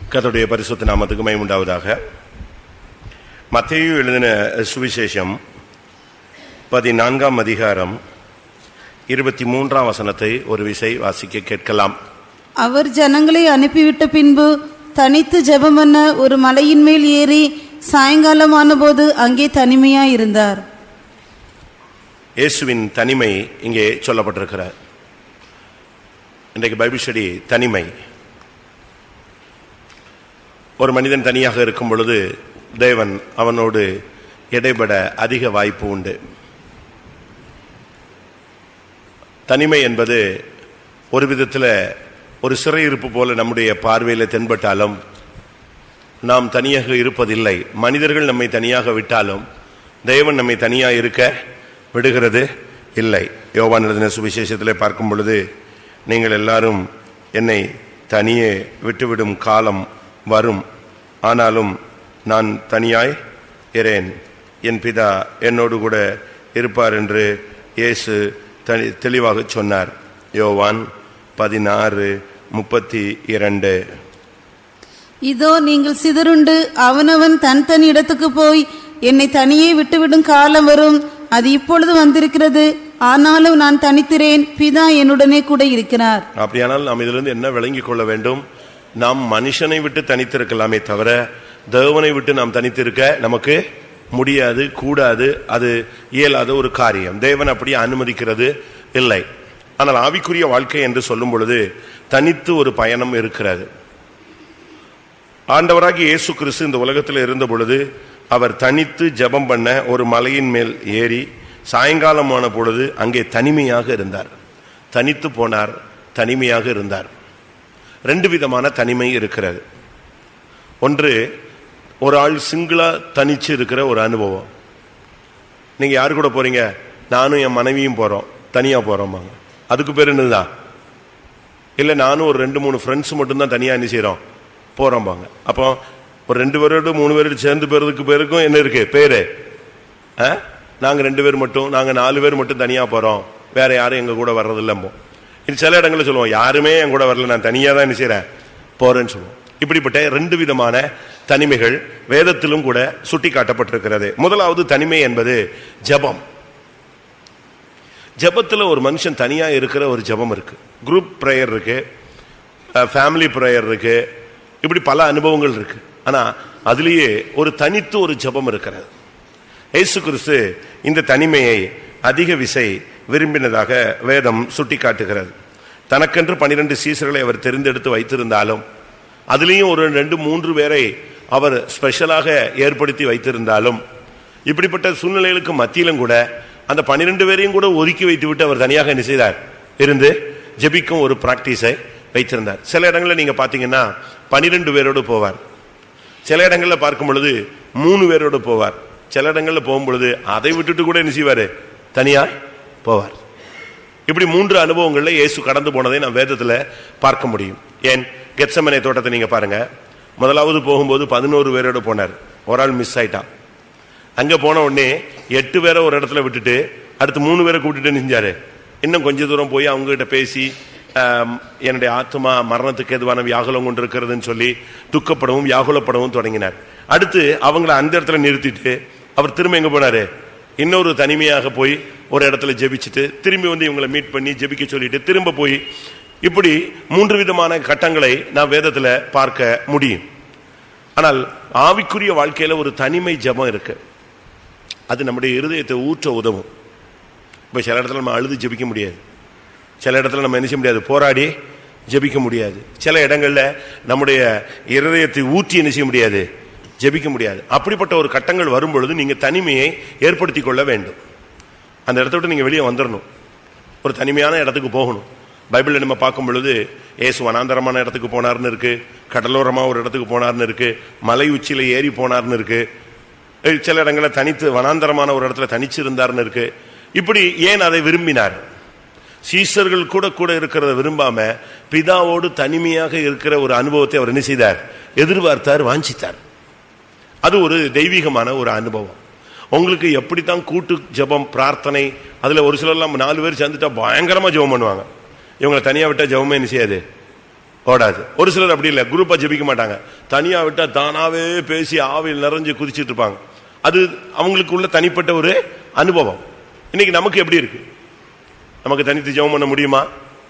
கர்த்தருடைய பரிசுத்த நாமத்துக்கு மகிமை உண்டாவதாக மத்தேயு எழுதின சுவிசேஷம் பதினான்காம் அதிகாரம் இருபத்தி மூன்றாம் வசனத்தை ஒரு விசை வாசிக்க கேட்கலாம் அவர் ஜனங்களை அனுப்பிவிட்ட பின்பு தனித்து ஜெபம் பண்ண ஒரு மலையின் மேல் ஏறி சாயங்காலமான போது அங்கே தனிமையாய் இருந்தார் இயேசுவின் தனிமை இங்கே சொல்லப்பட்டிருக்கிறார் இன்றைக்கு பைபிள் ஸ்டடி தனிமை ஒரு மனிதன் தனியாக இருக்கும் பொழுது தேவன் அவனோடு இடைபட அதிக வாய்ப்பு உண்டு தனிமை என்பது ஒரு விதத்தில் ஒரு சிறையிருப்பு போல நம்முடைய பார்வையில் தென்பட்டாலும் நாம் தனியாக இருப்பதில்லை மனிதர்கள் நம்மை தனியாக விட்டாலும் தேவன் நம்மை தனியாக இருக்க விடுகிறது இல்லை யோவான் எழுதின சுவிசேஷத்தில் பார்க்கும் பொழுது நீங்கள் எல்லாரும் என்னை தனியே விட்டுவிடும் காலம் வரும் ஆனாலும் நான் தனியாய் இரேன் என் பிதா என்னோடு கூட இருப்பார் என்று இயேசு தனி தெளிவாக சொன்னார் யோவான் பதினாறு முப்பத்தி இரண்டு இதோ நீங்கள் சிதறுண்டு அவனவன் தன் தன் இடத்துக்கு போய் என்னை தனியே விட்டுவிடும் காலம் வரும் அது இப்பொழுது வந்திருக்கிறது ஆனாலும் நான் தனித்திரேன் பிதா என்னுடனே கூட இருக்கிறார் அப்படியானால் நாம் இதிலிருந்து என்ன விளங்கிக் கொள்ள வேண்டும் நாம் மனுஷனை விட்டு தனித்திருக்கலாமே தவிர தேவனை விட்டு நாம் தனித்திருக்க நமக்கு முடியாது கூடாது அது இயலாத ஒரு காரியம் தேவன் அப்படி அனுமதிக்கிறது இல்லை ஆனால் ஆவிக்குரிய வாழ்க்கை என்று சொல்லும் பொழுது தனித்து ஒரு பயணம் இருக்கிறது ஆண்டவராகிய இயேசு கிறிஸ்து இந்த உலகத்தில் இருந்த பொழுது அவர் தனித்து ஜெபம் பண்ண ஒரு மலையின் மேல் ஏறி சாயங்காலமான பொழுது அங்கே தனிமையாக இருந்தார் தனித்து போனார் தனிமையாக இருந்தார் ரெண்டு விதமான தனிமை இருக்கிறது ஒன்று ஒரு ஆள் சிங்கிளா தனிச்சு இருக்கிற ஒரு அனுபவம் நீங்க யாரு கூட போறீங்க நானும் என் மனைவியும் போறோம் தனியா போறோமாங்க அதுக்கு பேர் என்னதுதான் இல்லை நானும் ஒரு ரெண்டு மூணு ஃப்ரெண்ட்ஸ் மட்டும்தான் தனியாக என்ன செய்கிறோம் போகிறோம்பாங்க அப்போ ஒரு ரெண்டு பேரோட மூணு பேரோட சேர்ந்து போகிறதுக்கு பேருக்கும் என்ன இருக்கு பேர் ஆ நாங்கள் ரெண்டு பேர் மட்டும் நாங்கள் நாலு பேர் மட்டும் தனியாக போகிறோம் வேற யாரும் எங்கள் கூட வர்றதில்லம்போ இது சில இடங்களில் சொல்லுவோம் யாருமே என் கூட வரல நான் தனியாக தான் என்ன செய்கிறேன் போகிறேன்னு சொல்லுவோம் இப்படிப்பட்ட ரெண்டு விதமான தனிமைகள் வேதத்திலும் கூட சுட்டி காட்டப்பட்டிருக்கிறது முதலாவது தனிமை என்பது ஜெபம் ஜெபத்துல ஒரு மனுஷன் தனியா இருக்கிற ஒரு ஜெபம் இருக்கு குரூப் ப்ரேயர் இருக்கு ஃபேமிலி ப்ரேயர் இருக்கு இப்படி பல அனுபவங்கள் இருக்கு ஆனா அதுலேயே ஒரு தனித்து ஒரு ஜெபம் இருக்கிறது இயேசு கிறிஸ்து இந்த தனிமையை அதிக விசை விரும்பினதாக வேதம் சுட்டி காட்டுகிறது தனக்கென்று பனிரெண்டு சீசர்களை அவர் தெரிந்தெடுத்து வைத்திருந்தாலும் அதுலேயும் ஒரு ரெண்டு மூன்று பேரை அவர் ஸ்பெஷலாக ஏற்படுத்தி வைத்திருந்தாலும் இப்படிப்பட்ட சூழ்நிலைகளுக்கு மத்தியிலும் கூட அந்த பன்னிரெண்டு பேரையும் கூட ஒதுக்கி வைத்து விட்டு அவர் தனியாக என்ன செய்தார் இருந்து ஜெபிக்கும் ஒரு பிராக்டிஸை வைத்திருந்தார் சில இடங்களில் நீங்க பாத்தீங்கன்னா பனிரெண்டு பேரோடு போவார் சில இடங்களில் பார்க்கும் பொழுது மூணு பேரோடு போவார் சில இடங்களில் போகும் பொழுது அதை விட்டுட்டு கூட என்ன செய்வார் தனியா போவார் இப்படி மூன்று அனுபவங்களில் இயேசு கடந்து போனதை நாம் வேதத்தில் பார்க்க முடியும் ஏன் கெட்சமனை தோட்டத்தை நீங்க பாருங்க முதலாவது போகும்போது பதினோரு பேரோட போனார் ஒரு ஆள் மிஸ் ஆயிட்டான் அங்க போன உடனே எட்டு பேரை ஒரு இடத்துல விட்டுட்டு அடுத்து மூணு பேரை கூட்டிட்டு நிஞ்சாரு இன்னும் கொஞ்ச தூரம் போய் அவங்க கிட்ட பேசி ஆம், என்னுடைய ஆத்மா மரணத்துக்கு எதுவான வியாகுலம் கொண்டு இருக்கிறதுன்னு சொல்லி துக்கப்படவும் வியாகுலப்படவும் தொடங்கினார் அடுத்து அவங்கள அந்த இடத்துல நிறுத்திட்டு அவர் திரும்ப எங்க போனாரு இன்னொரு தனிமையாக போய் ஒரு இடத்துல ஜெபிச்சுட்டு திரும்பி வந்து இவங்களை மீட் பண்ணி ஜெபிக்க சொல்லிட்டு திரும்ப போய் இப்படி மூன்று விதமான கட்டங்களை நான் வேதத்துல பார்க்க முடியும் ஆனால் ஆவிக்குரிய வாழ்க்கையில ஒரு தனிமை ஜெபம் இருக்கு அது நம்முடைய இருதயத்தை ஊற்ற உதவும் இப்போ சில இடத்துல நம்ம அழுது ஜெபிக்க முடியாது சில இடத்துல நம்ம என்ன செய்ய முடியாது போராடி ஜெபிக்க முடியாது சில இடங்கள்ல நம்முடைய இருதயத்தை ஊற்றி என்ன செய்ய முடியாது ஜெபிக்க முடியாது அப்படிப்பட்ட ஒரு கட்டங்கள் வரும் பொழுது நீங்க தனிமையை ஏற்படுத்தி கொள்ள வேண்டும் அந்த இடத்த விட்டு நீங்க வெளியே வந்துடணும் ஒரு தனிமையான இடத்துக்கு போகணும் பைபிளில் நம்ம பார்க்கும் பொழுது ஏசு வனாந்தரமான இடத்துக்கு போனார்னு இருக்கு கடலோரமா ஒரு இடத்துக்கு போனார்னு இருக்கு மலை உச்சியில ஏறி போனார்னு இருக்கு அஹ் சில இடங்களில் தனித்து வனாந்தரமான ஒரு இடத்துல தனிச்சு இருந்தார்னு இருக்கு இப்படி ஏன் அதை விரும்பினார் சீசர்கள் கூட கூட இருக்கிறத விரும்பாம பிதாவோடு தனிமையாக இருக்கிற ஒரு அனுபவத்தை அவர் என்ன செய்தார் எதிர்பார்த்தார் வாஞ்சித்தார் அது ஒரு தெய்வீகமான ஒரு அனுபவம் உங்களுக்கு எப்படித்தான் கூட்டு ஜெபம் பிரார்த்தனை அதுல ஒரு சிலர்லாம் நாலு பேர் சேர்ந்துட்டா பயங்கரமா ஜெபம் பண்ணுவாங்க இவங்களை தனியா விட்டா ஜெபமே என்ன செய்யாது ஓடாது ஒரு சிலர் அப்படி இல்லை குரூப்பா ஜெபிக்க மாட்டாங்க தனியா விட்டா தானாவே பேசி ஆவியில் நிறைஞ்சு குதிச்சிட்டு இருப்பாங்க அது அவங்களுக்கு உள்ள தனிப்பட்ட ஒரு அனுபவம் இன்னைக்கு நமக்கு எப்படி இருக்கு நமக்கு தனித்து ஜெபம் பண்ண முடியுமா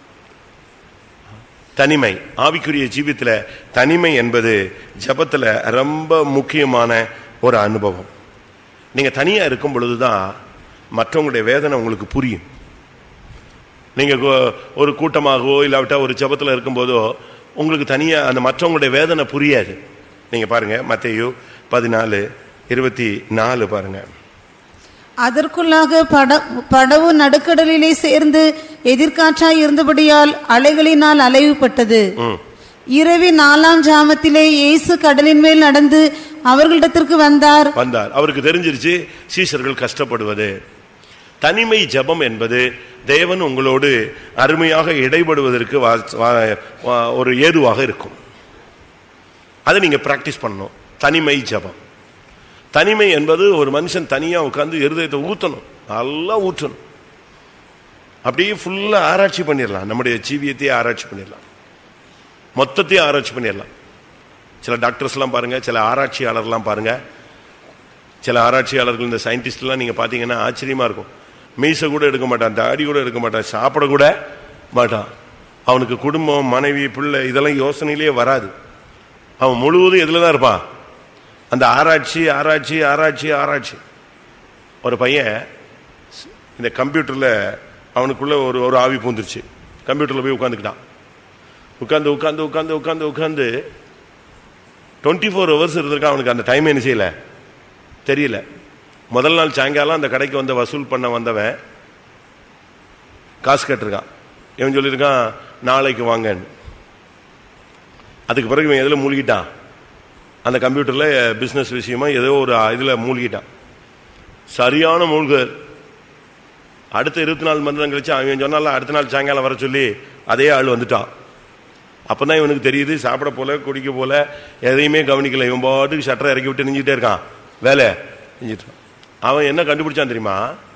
தனிமை ஆவிக்குரிய ஜீவித்துல தனிமை என்பது ஜெபத்துல ரொம்ப முக்கியமான ஒரு அனுபவம் நீங்க தனியா இருக்கும் பொழுதுதான் மற்றவங்களுடைய வேதனை உங்களுக்கு புரியும் நீங்க கொ- ஒரு கூட்டமாகவோ இல்லாவிட்டா ஒரு ஜெபத்துல இருக்கும்போதோ உங்களுக்கு தனியா அந்த மற்றவங்களுடைய வேதனை புரியாது நீங்க பாருங்க மத்தேயு பதினாலு இருபத்தி நாலு பாருங்க அதற்குள்ளாக பட படவு நடுக்கடலிலே சேர்ந்து எதிர்காற்றாய் இருந்தபடியால் அலைகளினால் அலைவுபட்டது இரவி நாலாம் ஜாமத்திலே இயேசு கடலின் மேல் நடந்து அவர்களிடத்திற்கு வந்தார் வந்தார் அவருக்கு தெரிஞ்சிருச்சு சீஷர்கள் கஷ்டப்படுவது தனிமை ஜெபம் என்பது தேவன் உங்களோடு அருமையாக இடைபடுவதற்கு வா- வா- வா- ஒரு ஏதுவாக இருக்கும் அதை நீங்க பிராக்டிஸ் பண்ணணும் தனிமை ஜெபம் தனிமை என்பது ஒரு மனுஷன் தனியா உட்கார்ந்து இருதயத்தை ஊத்தணும் நல்லா ஊற்றணும் அப்படியே ஃபுல்லா ஆராய்ச்சி பண்ணிடலாம் நம்முடைய ஜீவியத்தையே ஆராய்ச்சி பண்ணிடலாம் மொத்தத்தையும் ஆராய்ச்சி பண்ணிடலாம் சில டாக்டர்ஸ்லாம் பாருங்க சில ஆராய்ச்சியாளர்லாம் பாருங்க சில ஆராய்ச்சியாளர்கள் இந்த சயின்டிஸ்ட்லாம் நீங்க பாத்தீங்கன்னா ஆச்சரியமா இருக்கும் மீசை கூட எடுக்க மாட்டான் தாடி கூட எடுக்க மாட்டான் சாப்பிட கூட மாட்டான் அவனுக்கு குடும்பம் மனைவி பிள்ளை இதெல்லாம் யோசனையிலேயே வராது அவன் முழுவதும் எதுல தான் இருப்பான் அந்த ஆராய்ச்சி ஆராய்ச்சி ஆராய்ச்சி ஆராய்ச்சி ஒரு பையன் இந்த கம்ப்யூட்டர்ல அவனுக்குள்ள ஒரு ஒரு ஆவி பூந்துருச்சு கம்ப்யூட்டர்ல போய் உட்காந்துக்கிட்டான் உட்காந்து உட்காந்து உட்காந்து உட்காந்து உட்காந்து டுவெண்ட்டி ஃபோர் ஹவர்ஸ் இருந்திருக்கான் அவனுக்கு அந்த டைம் என்ன செய்யல தெரியல முதல் நாள் சாயங்காலம் அந்த கடைக்கு வந்து வசூல் பண்ண வந்தவன் காசு கேட்டிருக்கான் இவன் சொல்லியிருக்கான் நாளைக்கு வாங்கன்னு அதுக்கு பிறகு இவன் எதில் மூழ்கிட்டான் அந்த கம்ப்யூட்டரில் பிஸ்னஸ் விஷயமா ஏதோ ஒரு இதில் மூழ்கிட்டான் சரியான மூழ்கல் அடுத்த இருபத்தி நாலு மணி நேரம் கழிச்சு அவன் சொன்னால அடுத்த நாள் சாயங்காலம் வர சொல்லி அதே ஆள் வந்துட்டான் அப்பதான் இவனுக்கு தெரியுது சாப்பிட போல குடிக்க போல எதையுமே கவனிக்கல இவன் பாட்டுக்கு ஷட்டரை இறக்கி விட்டு நெஞ்சிட்டே இருக்கான் வேலை செஞ்சுட்டு இருக்கான். அவன் என்ன கண்டுபிடிச்சான் தெரியுமா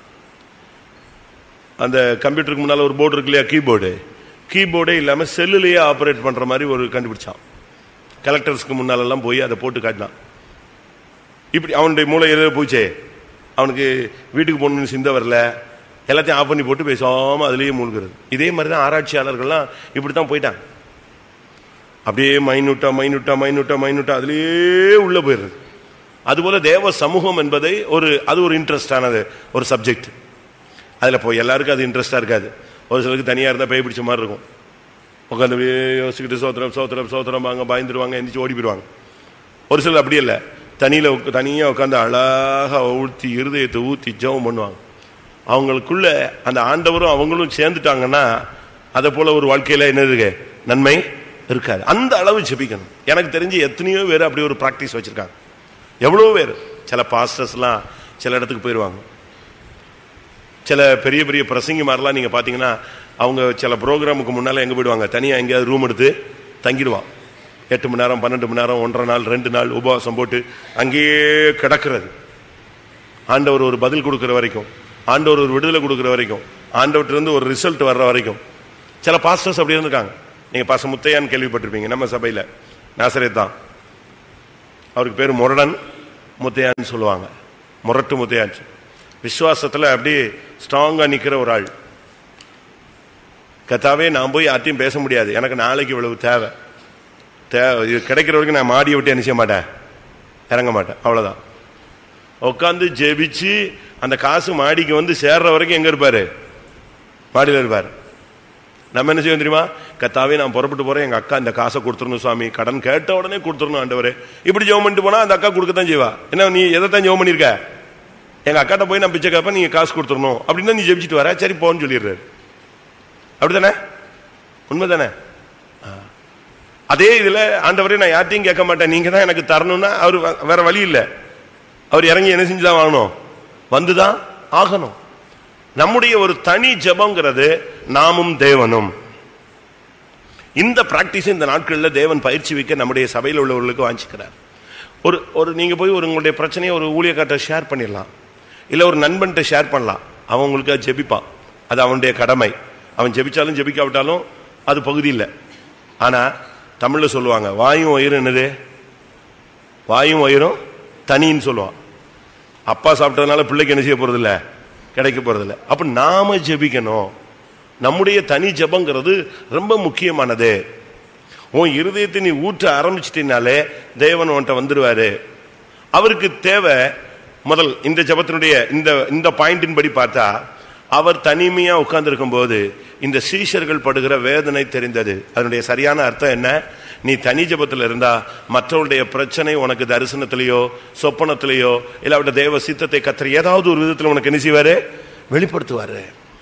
அந்த கம்ப்யூட்டருக்கு முன்னால ஒரு போர்டு இருக்கு இல்லையா கீபோர்டு கீபோர்டே இல்லாம செல்லுலயே ஆபரேட் பண்ற மாதிரி ஒரு கண்டுபிடிச்சான் கலெக்டர்ஸ்க்கு முன்னாலெல்லாம் போய் அதை போட்டு காட்டினான் இப்படி அவனுடைய மூளை எதிர போச்சே அவனுக்கு வீட்டுக்கு போகணும்னு சிந்த வரல எல்லாத்தையும் ஆஃப் பண்ணி போட்டு பேசாம அதுலயே மூழ்கிறது இதே மாதிரி தான் ஆராய்ச்சியாளர்கள்லாம் இப்படி தான் போயிட்டாங்க அப்படியே மைனூட்டா மைனூட்டா மைனூட்டா மைனூட்டா அதுலயே உள்ள போயிடுறது அதுபோல தேவ சமூகம் என்பதை ஒரு அது ஒரு இன்ட்ரெஸ்டானது ஒரு சப்ஜெக்ட் அதுல போய் எல்லாருக்கும் அது இன்ட்ரெஸ்டா இருக்காது ஒரு சிலருக்கு தனியா இருந்தா பேய் பிடிச்ச மாதிரி இருக்கும் உட்காந்து அப்படியே யோசிச்சுக்கிட்டு சோத்திரம் சோத்திரம் சோத்திரம் வாங்க பயந்துருவாங்க எந்திரிச்சு ஓடி போயிடுவாங்க ஒரு சிலர் அப்படி இல்லை தனியில உக்க- தனியா உட்காந்து அழகா ஊற்றி இருதயத்தை ஊற்றி ஜெபம் பண்ணுவாங்க அவங்களுக்குள்ள அந்த ஆண்டவரும் அவங்களும் சேர்ந்துட்டாங்கன்னா அதை போல ஒரு வாழ்க்கையில என்ன இருக்கு நன்மை இருக்காது அந்த அளவு ஜெபிக்கணும் எனக்கு தெரிஞ்சு எத்தனையோ பேர் அப்படி ஒரு பிராக்டிஸ் வச்சிருக்காங்க எவ்வளவு பேர் சில பாஸ்டர்ஸ்லாம் சில இடத்துக்கு போயிடுவாங்க சில பெரிய பெரிய பிரசங்கிமாரெல்லாம் நீங்க பாத்தீங்கன்னா அவங்க சில ப்ரோக்ராமுக்கு முன்னால எங்க போயிடுவாங்க தனியா எங்கேயாவது ரூம் எடுத்து தங்கிடுவான் எட்டு மணி நேரம் பன்னெண்டு மணி நேரம் ஒன்றரை நாள் ரெண்டு நாள் உபவாசம் போட்டு அங்கேயே கிடக்கிறது ஆண்டவர் ஒரு பதில் கொடுக்கிற வரைக்கும் ஆண்டவர் ஒரு விடுதலை கொடுக்கிற வரைக்கும் ஆண்டவர்கிட்ட இருந்து ஒரு ரிசல்ட் வர்ற வரைக்கும் சில பாஸ்டர்ஸ் அப்படி இருந்திருக்காங்க நீங்க பாச முத்தையான்னு கேள்விப்பட்டிருப்பீங்க நம்ம சபையில நாசரேத் தான் அவருக்கு பேர் முரடன் முத்தையான்னு சொல்லுவாங்க முரட்டு முத்தையான்னு சொல்லு. விசுவாசத்துல அப்படியே ஸ்ட்ராங்கா நிக்கிற ஒரு ஆள் கத்தாவே நான் போய் யார்ட்டையும் பேச முடியாது எனக்கு நாளைக்கு இவ்வளவு தேவை தேவை இது கிடைக்கிற வரைக்கும் நான் மாடியை விட்டு என்ன செய்ய மாட்டேன் இறங்க மாட்டேன் அவ்வளவுதான் உட்காந்து ஜெபிச்சு அந்த காசு மாடிக்கு வந்து சேர்ற வரைக்கும் எங்க இருப்பாரு மாடியில் இருப்பாரு நம்ம என்ன செய்வோம் தெரியுமா கத்தாவே நான் புறப்பட்டு போறேன் எங்க அக்கா இந்த காசை கொடுத்துடணும் சுவாமி கடன் கேட்ட உடனே கொடுத்துடணும் ஆண்டவரே இப்படி ஜெபம் பண்ணிட்டு போனா அந்த அக்கா கொடுக்கத்தான் செய்வா என்ன நீ எதைத்தான் ஜெபம் பண்ணிருக்க எங்க அக்காட்ட போய் நான் பிச்சை கேப்பேன் நீங்க காசு கொடுத்துடணும் அப்படின்னா நீ ஜெபிச்சுட்டு வர சரி போன்னு சொல்லிடுறாரு அப்படிதானே உண்மைதானே ஆ. அதே இதுல ஆண்டவரே நான் யார்ட்டையும் கேட்க மாட்டேன் நீங்க தான் எனக்கு தரணும்னா அவர் வ- வேற வழி இல்ல அவர் இறங்கி என்ன செஞ்சுதான் வாங்கணும் வந்துதான் ஆகணும் நம்முடைய ஒரு தனி ஜெபங்கிறது நாமும் தேவனும் இந்த பிராக்டிஸ் இந்த நாட்களில் தேவன் பயிற்சி வைக்க நம்முடைய சபையில் உள்ளவர்களுக்கு வாஞ்சிக்கிறார் ஒரு ஒரு நீங்க போய் ஒரு உங்களுடைய பிரச்சனையை ஒரு ஊழியக்காட்ட ஷேர் பண்ணிடலாம் இல்ல ஒரு நண்பன்கிட்ட ஷேர் பண்ணலாம் அவன் உங்களுக்கு ஜெபிப்பான் அது அவனுடைய கடமை அவன் ஜெபிச்சாலும் ஜெபிக்காவிட்டாலும் அது பகுதி இல்லை ஆனா தமிழ்ல சொல்லுவாங்க வாயும் வயிறு என்னது வாயும் வயிறும் தனின்னு சொல்லுவான் அப்பா சாப்பிட்டதுனால பிள்ளைக்கு என்ன செய்ய போறதில்ல கிடைக்க போறதில்ல அப்ப நாம ஜெபிக்கணும் நம்முடைய தனி ஜெபங்கிறது ரொம்ப முக்கியமானது உன் இருதயத்தை நீ ஊற்ற ஆரம்பிச்சிட்டினாலே தேவன் உன்கிட்ட வந்துருவாரு அவருக்கு தேவை முதல் இந்த ஜெபத்தினுடைய இந்த இந்த பாயிண்டின் படி பார்த்தா அவர் தனிமையா உட்கார்ந்திருக்கும் போது இந்த சீஷர்கள் படுகிற வேதனை தெரிந்தது அதனுடைய சரியான அர்த்தம் என்ன நீ தனி ஜெபத்தில் இருந்தா மற்றவருடைய பிரச்சனை உனக்கு தரிசனத்திலேயோ சொப்பனத்திலேயோ இல்லாவிட்ட தேவ சித்தத்தை கத்திர ஏதாவது ஒரு விதத்தில் உனக்கு என்ன செய்வாரு வெளிப்படுத்துவாரு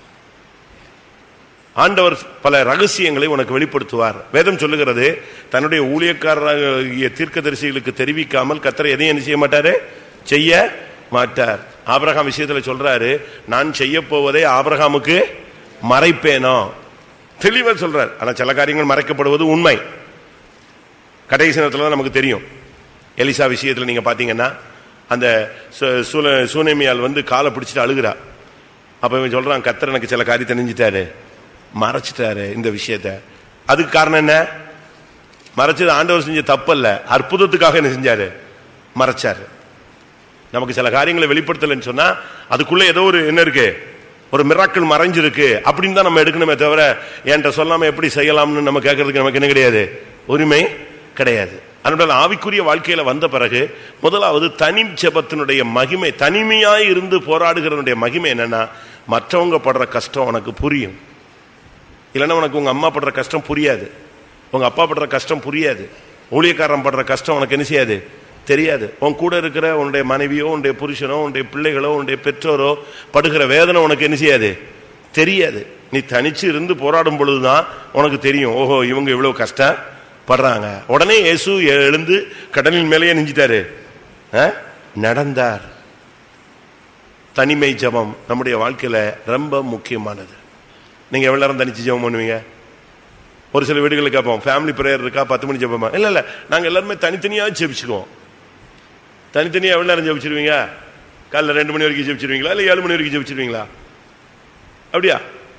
ஆண்டவர் பல ரகசியங்களை உனக்கு வெளிப்படுத்துவார் வேதம் சொல்லுகிறது தன்னுடைய ஊழியக்காரராகிய தீர்க்கதரிசிகளுக்கு தெரிவிக்காமல் கத்தரை எதையும் என்ன செய்ய மாட்டாரு செய்ய மாட்டார் ஆபிரகாம் விஷயத்துல சொல்றாரு நான் செய்ய போவதை ஆபிரகாமுக்கு மறைப்பேனோ தெளிவா சொல்றார் ஆனா சில காரியங்கள் மறைக்கப்படுவது உண்மை கடைசி நேரத்துல தான் நமக்கு தெரியும் எலிசா விஷயத்துல நீங்க பாத்தீங்கன்னா அந்த சு- சூல- சூனேமியால் வந்து காலை பிடிச்சிட்டு அழுகிறா அப்ப இவன் சொல்றான் கத்தர் எனக்கு சில காரியத்தை நெஞ்சிட்டாரு மறைச்சிட்டாரு இந்த விஷயத்த அதுக்கு காரணம் என்ன மறைச்சது ஆண்டவர் செஞ்ச தப்பல்ல அற்புதத்துக்காக என்ன செஞ்சாரு மறைச்சாரு நமக்கு சில காரியங்களை வெளிப்படுத்தலைன்னு சொன்னா அதுக்குள்ள ஏதோ ஒரு என்ன இருக்கு ஒரு மிராக்கள் மறைஞ்சிருக்கு அப்படின்னு தான் நம்ம எடுக்கணுமே தவிர என்கிட்ட சொல்லாம எப்படி செய்யலாம்னு நம்ம கேட்கறதுக்கு நமக்கு என்ன கிடையாது உரிமை கிடையாது அதனால ஆவிக்குரிய வாழ்க்கையில வந்த பிறகு முதலாவது தனி ஜெபத்தினுடைய மகிமை தனிமையாய் இருந்து போராடுகிறவனுடைய மகிமை என்னன்னா மற்றவங்க படுற கஷ்டம் உனக்கு புரியும் இல்லைன்னா உனக்கு உங்க அம்மா படுற கஷ்டம் புரியாது உங்க அப்பா படுற கஷ்டம் புரியாது ஊழியக்காரன் படுற கஷ்டம் உனக்கு என்ன செய்யாது தெரியாது உன் கூட இருக்கிற உன்னுடைய மனைவியோ உன்னுடைய புருஷனோ உன்னுடைய பிள்ளைகளோ உன்னுடைய பெற்றோரோ படுகிற வேதனை உனக்கு என்ன செய்யாது தெரியாது நீ தனிச்சு இருந்து போராடும் பொழுதுதான் உனக்கு தெரியும் ஓஹோ இவங்க இவ்வளவு கஷ்டப்படுறாங்க உடனே இயேசு எழுந்து கடலின் மேலேயே நெஞ்சிட்டாரு ஆ? நடந்தார் தனிமை ஜெபம் நம்முடைய வாழ்க்கையில ரொம்ப முக்கியமானது நீங்க எவ்வளவு நேரம் தனிச்சு ஜெபம் பண்ணுவீங்க ஒரு சில வீடுகளில் கேட்போம் ஃபேமிலி ப்ரேயர் இருக்கா பத்து மணி ஜெபமா இல்ல இல்ல நாங்க எல்லாருமே தனித்தனியா ஜெபிச்சுக்குவோம் தனித்தனியா எவ்வளவு நேரம் ஜெபிச்சிருவீங்க காலைல ரெண்டு மணி வரைக்கும் ஜெபிச்சிருவீங்களா இல்ல ஏழு மணி வரைக்கும் ஜெபிச்சிருவீங்களா அப்படியா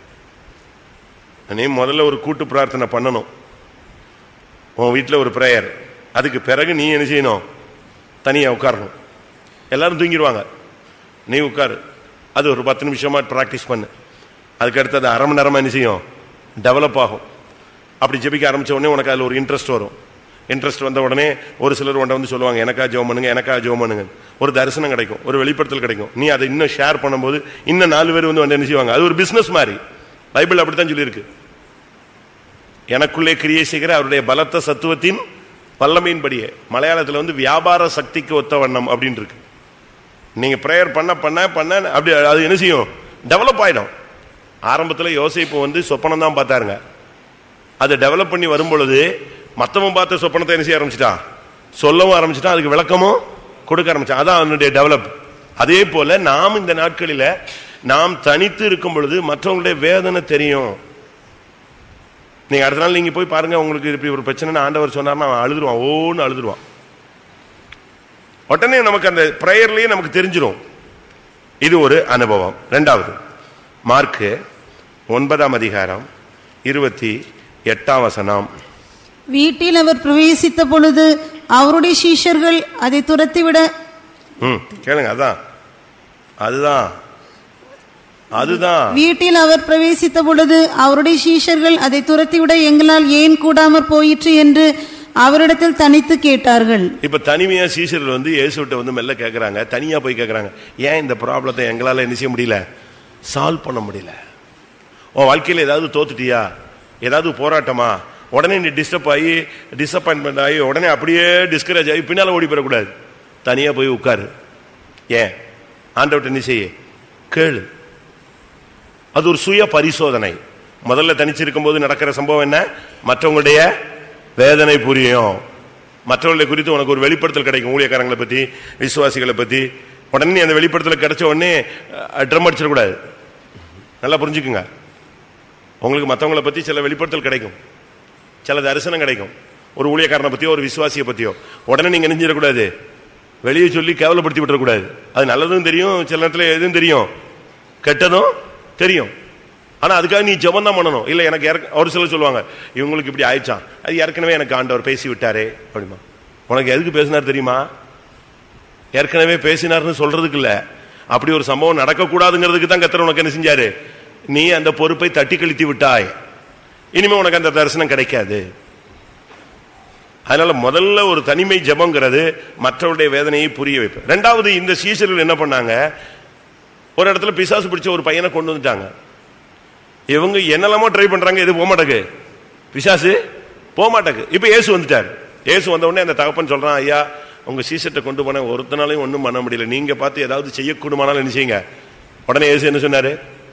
நீ முதல்ல ஒரு கூட்டு பிரார்த்தனை பண்ணணும் உன் வீட்டில் ஒரு ப்ரேயர் அதுக்கு பிறகு நீ என்ன செய்யணும் தனியா உட்காரணும் எல்லாரும் தூங்கிடுவாங்க நீ உட்காரு அது ஒரு பத்து நிமிஷமா ப்ராக்டிஸ் பண்ணு அதுக்கு அடுத்து அது அரை மணி நேரமா என்ன செய்யும் டெவலப் ஆகும் அப்படி ஜெபிக்க ஆரம்பிச்ச உடனே உனக்கு அதில் ஒரு இன்ட்ரெஸ்ட் வரும் இன்ட்ரெஸ்ட் வந்த உடனே ஒரு சிலர் உன்ட்ட வந்து சொல்லுவாங்க எனக்கா ஜெபம் பண்ணுங்க எனக்கா ஜெபம் பண்ணுங்க ஒரு தரிசனம் கிடைக்கும் ஒரு வெளிப்படுத்தல் கிடைக்கும் நீ அதை இன்னும் ஷேர் பண்ணும்போது இன்னும் நாலு பேர் வந்து வந்து என்ன செய்வாங்க அது ஒரு பிசினஸ் மாதிரி பைபிள் அப்படித்தான் சொல்லியிருக்கு எனக்குள்ளே கிரியை செய்கிற அவருடைய பலத்த சத்துவத்தின் வல்லமையின்படியே மலையாளத்தில் வந்து வியாபார சக்திக்கு ஒத்த வண்ணம் அப்படின்னு இருக்கு நீங்க ப்ரேயர் பண்ண பண்ண பண்ண அப்படி அது என்ன செய்யும் டெவலப் ஆயிடும் ஆரம்பத்தில் யோசிப்பு வந்து சொப்பனம் தான் பார்த்தாருங்க அதை டெவலப் பண்ணி வரும் பொழுது மற்றவன் பார்த்த சொப்பனத்தை என்ன செய்ய ஆரம்பிச்சிட்டான் சொல்லவும் ஆரம்பிச்சிட்டான் அதுக்கு விளக்கமும் கொடுக்க ஆரம்பிச்சான் அதான் அவனுடைய டெவலப் அதே போல நாம் இந்த நாட்களில நாம் தனித்து இருக்கும் பொழுது மற்றவங்களுடைய வேதனை தெரியும் நீங்க அடுத்த நாள் நீங்க போய் பாருங்க உங்களுக்கு இப்படி ஒரு பிரச்சனை ஆண்டவர் சொன்னார்னா அவன் அழுதுருவான் ஓன்னு அழுதுருவான் உடனே நமக்கு அந்த ப்ரேயர்லயே நமக்கு தெரிஞ்சிரும் இது ஒரு அனுபவம் ரெண்டாவது மார்க்கு ஒன்பதாம் அதிகாரம் இருபத்தி எட்டாம் வசனம் வீட்டில் அவர் பிரவேசித்த பொழுது அவருடைய சீஷர்கள் அதை துரத்திவிட ம் கேளுங்க அதான் அதுதான் அதுதான் வீட்டில் அவர் பிரவேசித்த பொழுது அவருடைய சீஷர்கள் அதை துரத்திவிட எங்களால் ஏன் கூடாமற் போயிற்று என்று அவரிடத்தில் தனித்து கேட்டார்கள் இப்ப தனிமையா சீசர்கள் வந்து இயேசுகிட்ட வந்து மெல்ல கேக்குறாங்க தனியா போய் கேக்குறாங்க ஏன் இந்த ப்ராப்ளத்தை எங்களால என்ன செய்ய முடியல சால்வ் பண்ண முடியல உன் வாழ்க்கையில ஏதாவது தோத்துட்டியா ஏதாவது போராட்டமா உடனே நீ டிஸ்டர்ப் ஆகி டிசப்பாயின்மெண்ட் ஆகி உடனே அப்படியே டிஸ்கரேஜ் ஆகி பின்னால ஓடி போயிடக்கூடாது தனியா போய் உட்காரு ஏன் ஆண்டவர்கிட்ட என்ன செய்ய கேளு அது ஒரு சுய பரிசோதனை முதல்ல தனிச்சிருக்கும் போது நடக்கிற சம்பவம் என்ன மற்றவங்களுடைய வேதனை புரியும் மற்றவர்களை குறித்து உனக்கு ஒரு வெளிப்படுத்தல் கிடைக்கும் ஊழியக்காரங்களை பத்தி விசுவாசிகளை பத்தி உடனே நீ அந்த வெளிப்படுத்தல் கிடைச்ச உடனே ட்ரம் அடிச்சிடக்கூடாது நல்லா புரிஞ்சுக்குங்க உங்களுக்கு மற்றவங்களை பத்தி சில வெளிப்படுத்தல் கிடைக்கும் சில தரிசனம் கிடைக்கும் ஒரு ஊழியக்காரனை பத்தியோ ஒரு விசுவாசியை பத்தியோ உடனே நீங்க நெஞ்சிடக்கூடாது வெளியே சொல்லி கேவலப்படுத்தி விட்டுறக்கூடாது அது நல்லதும் தெரியும் சில நேரத்தில் எதுவும் தெரியும் கெட்டதும் தெரியும் ஆனா அதுக்காக நீ ஜெபம் தான் பண்ணணும் இல்ல எனக்கு ஏற்க- ஒரு சிலர் சொல்லுவாங்க இவங்களுக்கு இப்படி ஆயிடுச்சான் அது ஏற்கனவே எனக்கு ஆண்டவர் பேசி விட்டாரே அப்படிமா உனக்கு எதுக்கு பேசினார் தெரியுமா ஏற்கனவே பேசினார்னு சொல்றதுக்கு இல்ல அப்படி ஒரு சம்பவம் நடக்கக்கூடாதுங்கிறதுக்கு தான் கத்தர் உனக்கு என்ன செஞ்சாரு நீ அந்த பொறுப்பை தட்டி கழித்து விட்டாய் இனிமே உனக்கு அந்த தரிசனம் கிடைக்காது அதனால முதல்ல ஒரு தனிமை ஜெபங்கிறது மற்றவருடைய வேதனையை புரிய வைப்பு ரெண்டாவது இந்த சீசர்கள் என்ன பண்ணாங்க ஒரு இடத்துல பிசாசு பிடிச்ச ஒரு பையனை கொண்டு வந்துட்டாங்க இவங்க என்னெல்லாமோ ட்ரை பண்றாங்க இது போக மாட்டேக்கு பிசாசு போக மாட்டேக்கு இப்ப இயேசு வந்துட்டார் இயேசு வந்த உடனே அந்த தகப்பன் சொல்றான் ஐயா உங்க சீசத்தை கொண்டு போன ஒருத்தனாலையும் ஒண்ணும் பண்ண முடியல நீங்க பார்த்து ஏதாவது செய்யக்கூடுமானாலும் என்ன செய்யுங்க உடனே இயேசு என்ன சொன்னாரு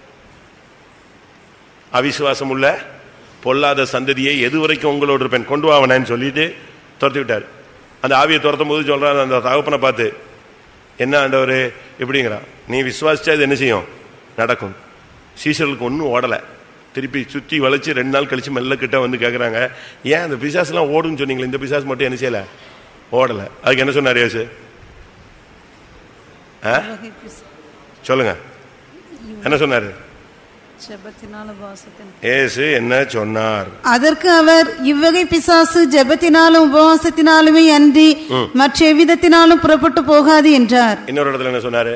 அவிசுவாசம் உள்ள பொல்லாத சந்ததியை எது வரைக்கும் உங்களோட இருப்பேன் கொண்டு வாவனேன்னு சொல்லிட்டு துரத்தி விட்டார் அந்த ஆவியை துரத்தும் போது சொல்றான் அந்த தகப்பனை பார்த்து என்ன ஆண்டவர் இப்படிங்கிறான் நீ விசுவாசிச்சா இது என்ன செய்யும் நடக்கும் சீசர்களுக்கு ஒன்றும் ஓடலை திருப்பி சுற்றி வளைச்சு ரெண்டு நாள் கழிச்சு மெல்ல கிட்ட வந்து கேட்குறாங்க ஏன் அந்த பிசாசுலாம் ஓடுன்னு சொன்னீங்களே இந்த பிசாசு மட்டும் என்ன செய்யலை ஓடலை அதுக்கு என்ன சொன்னார் இயேசு ஆ சொல்லுங்க என்ன சொன்னார் இயேசு என்ன சொன்னார் அதற்கு அவர் இவ்வகை பிசாசு ஜெபத்தினாலும் உபவாசத்தினாலுமே அன்றி மற்ற எவ்விதத்தினாலும் புறப்பட்டு போகாது என்றார் இன்னொரு இடத்துல என்ன சொன்னாரு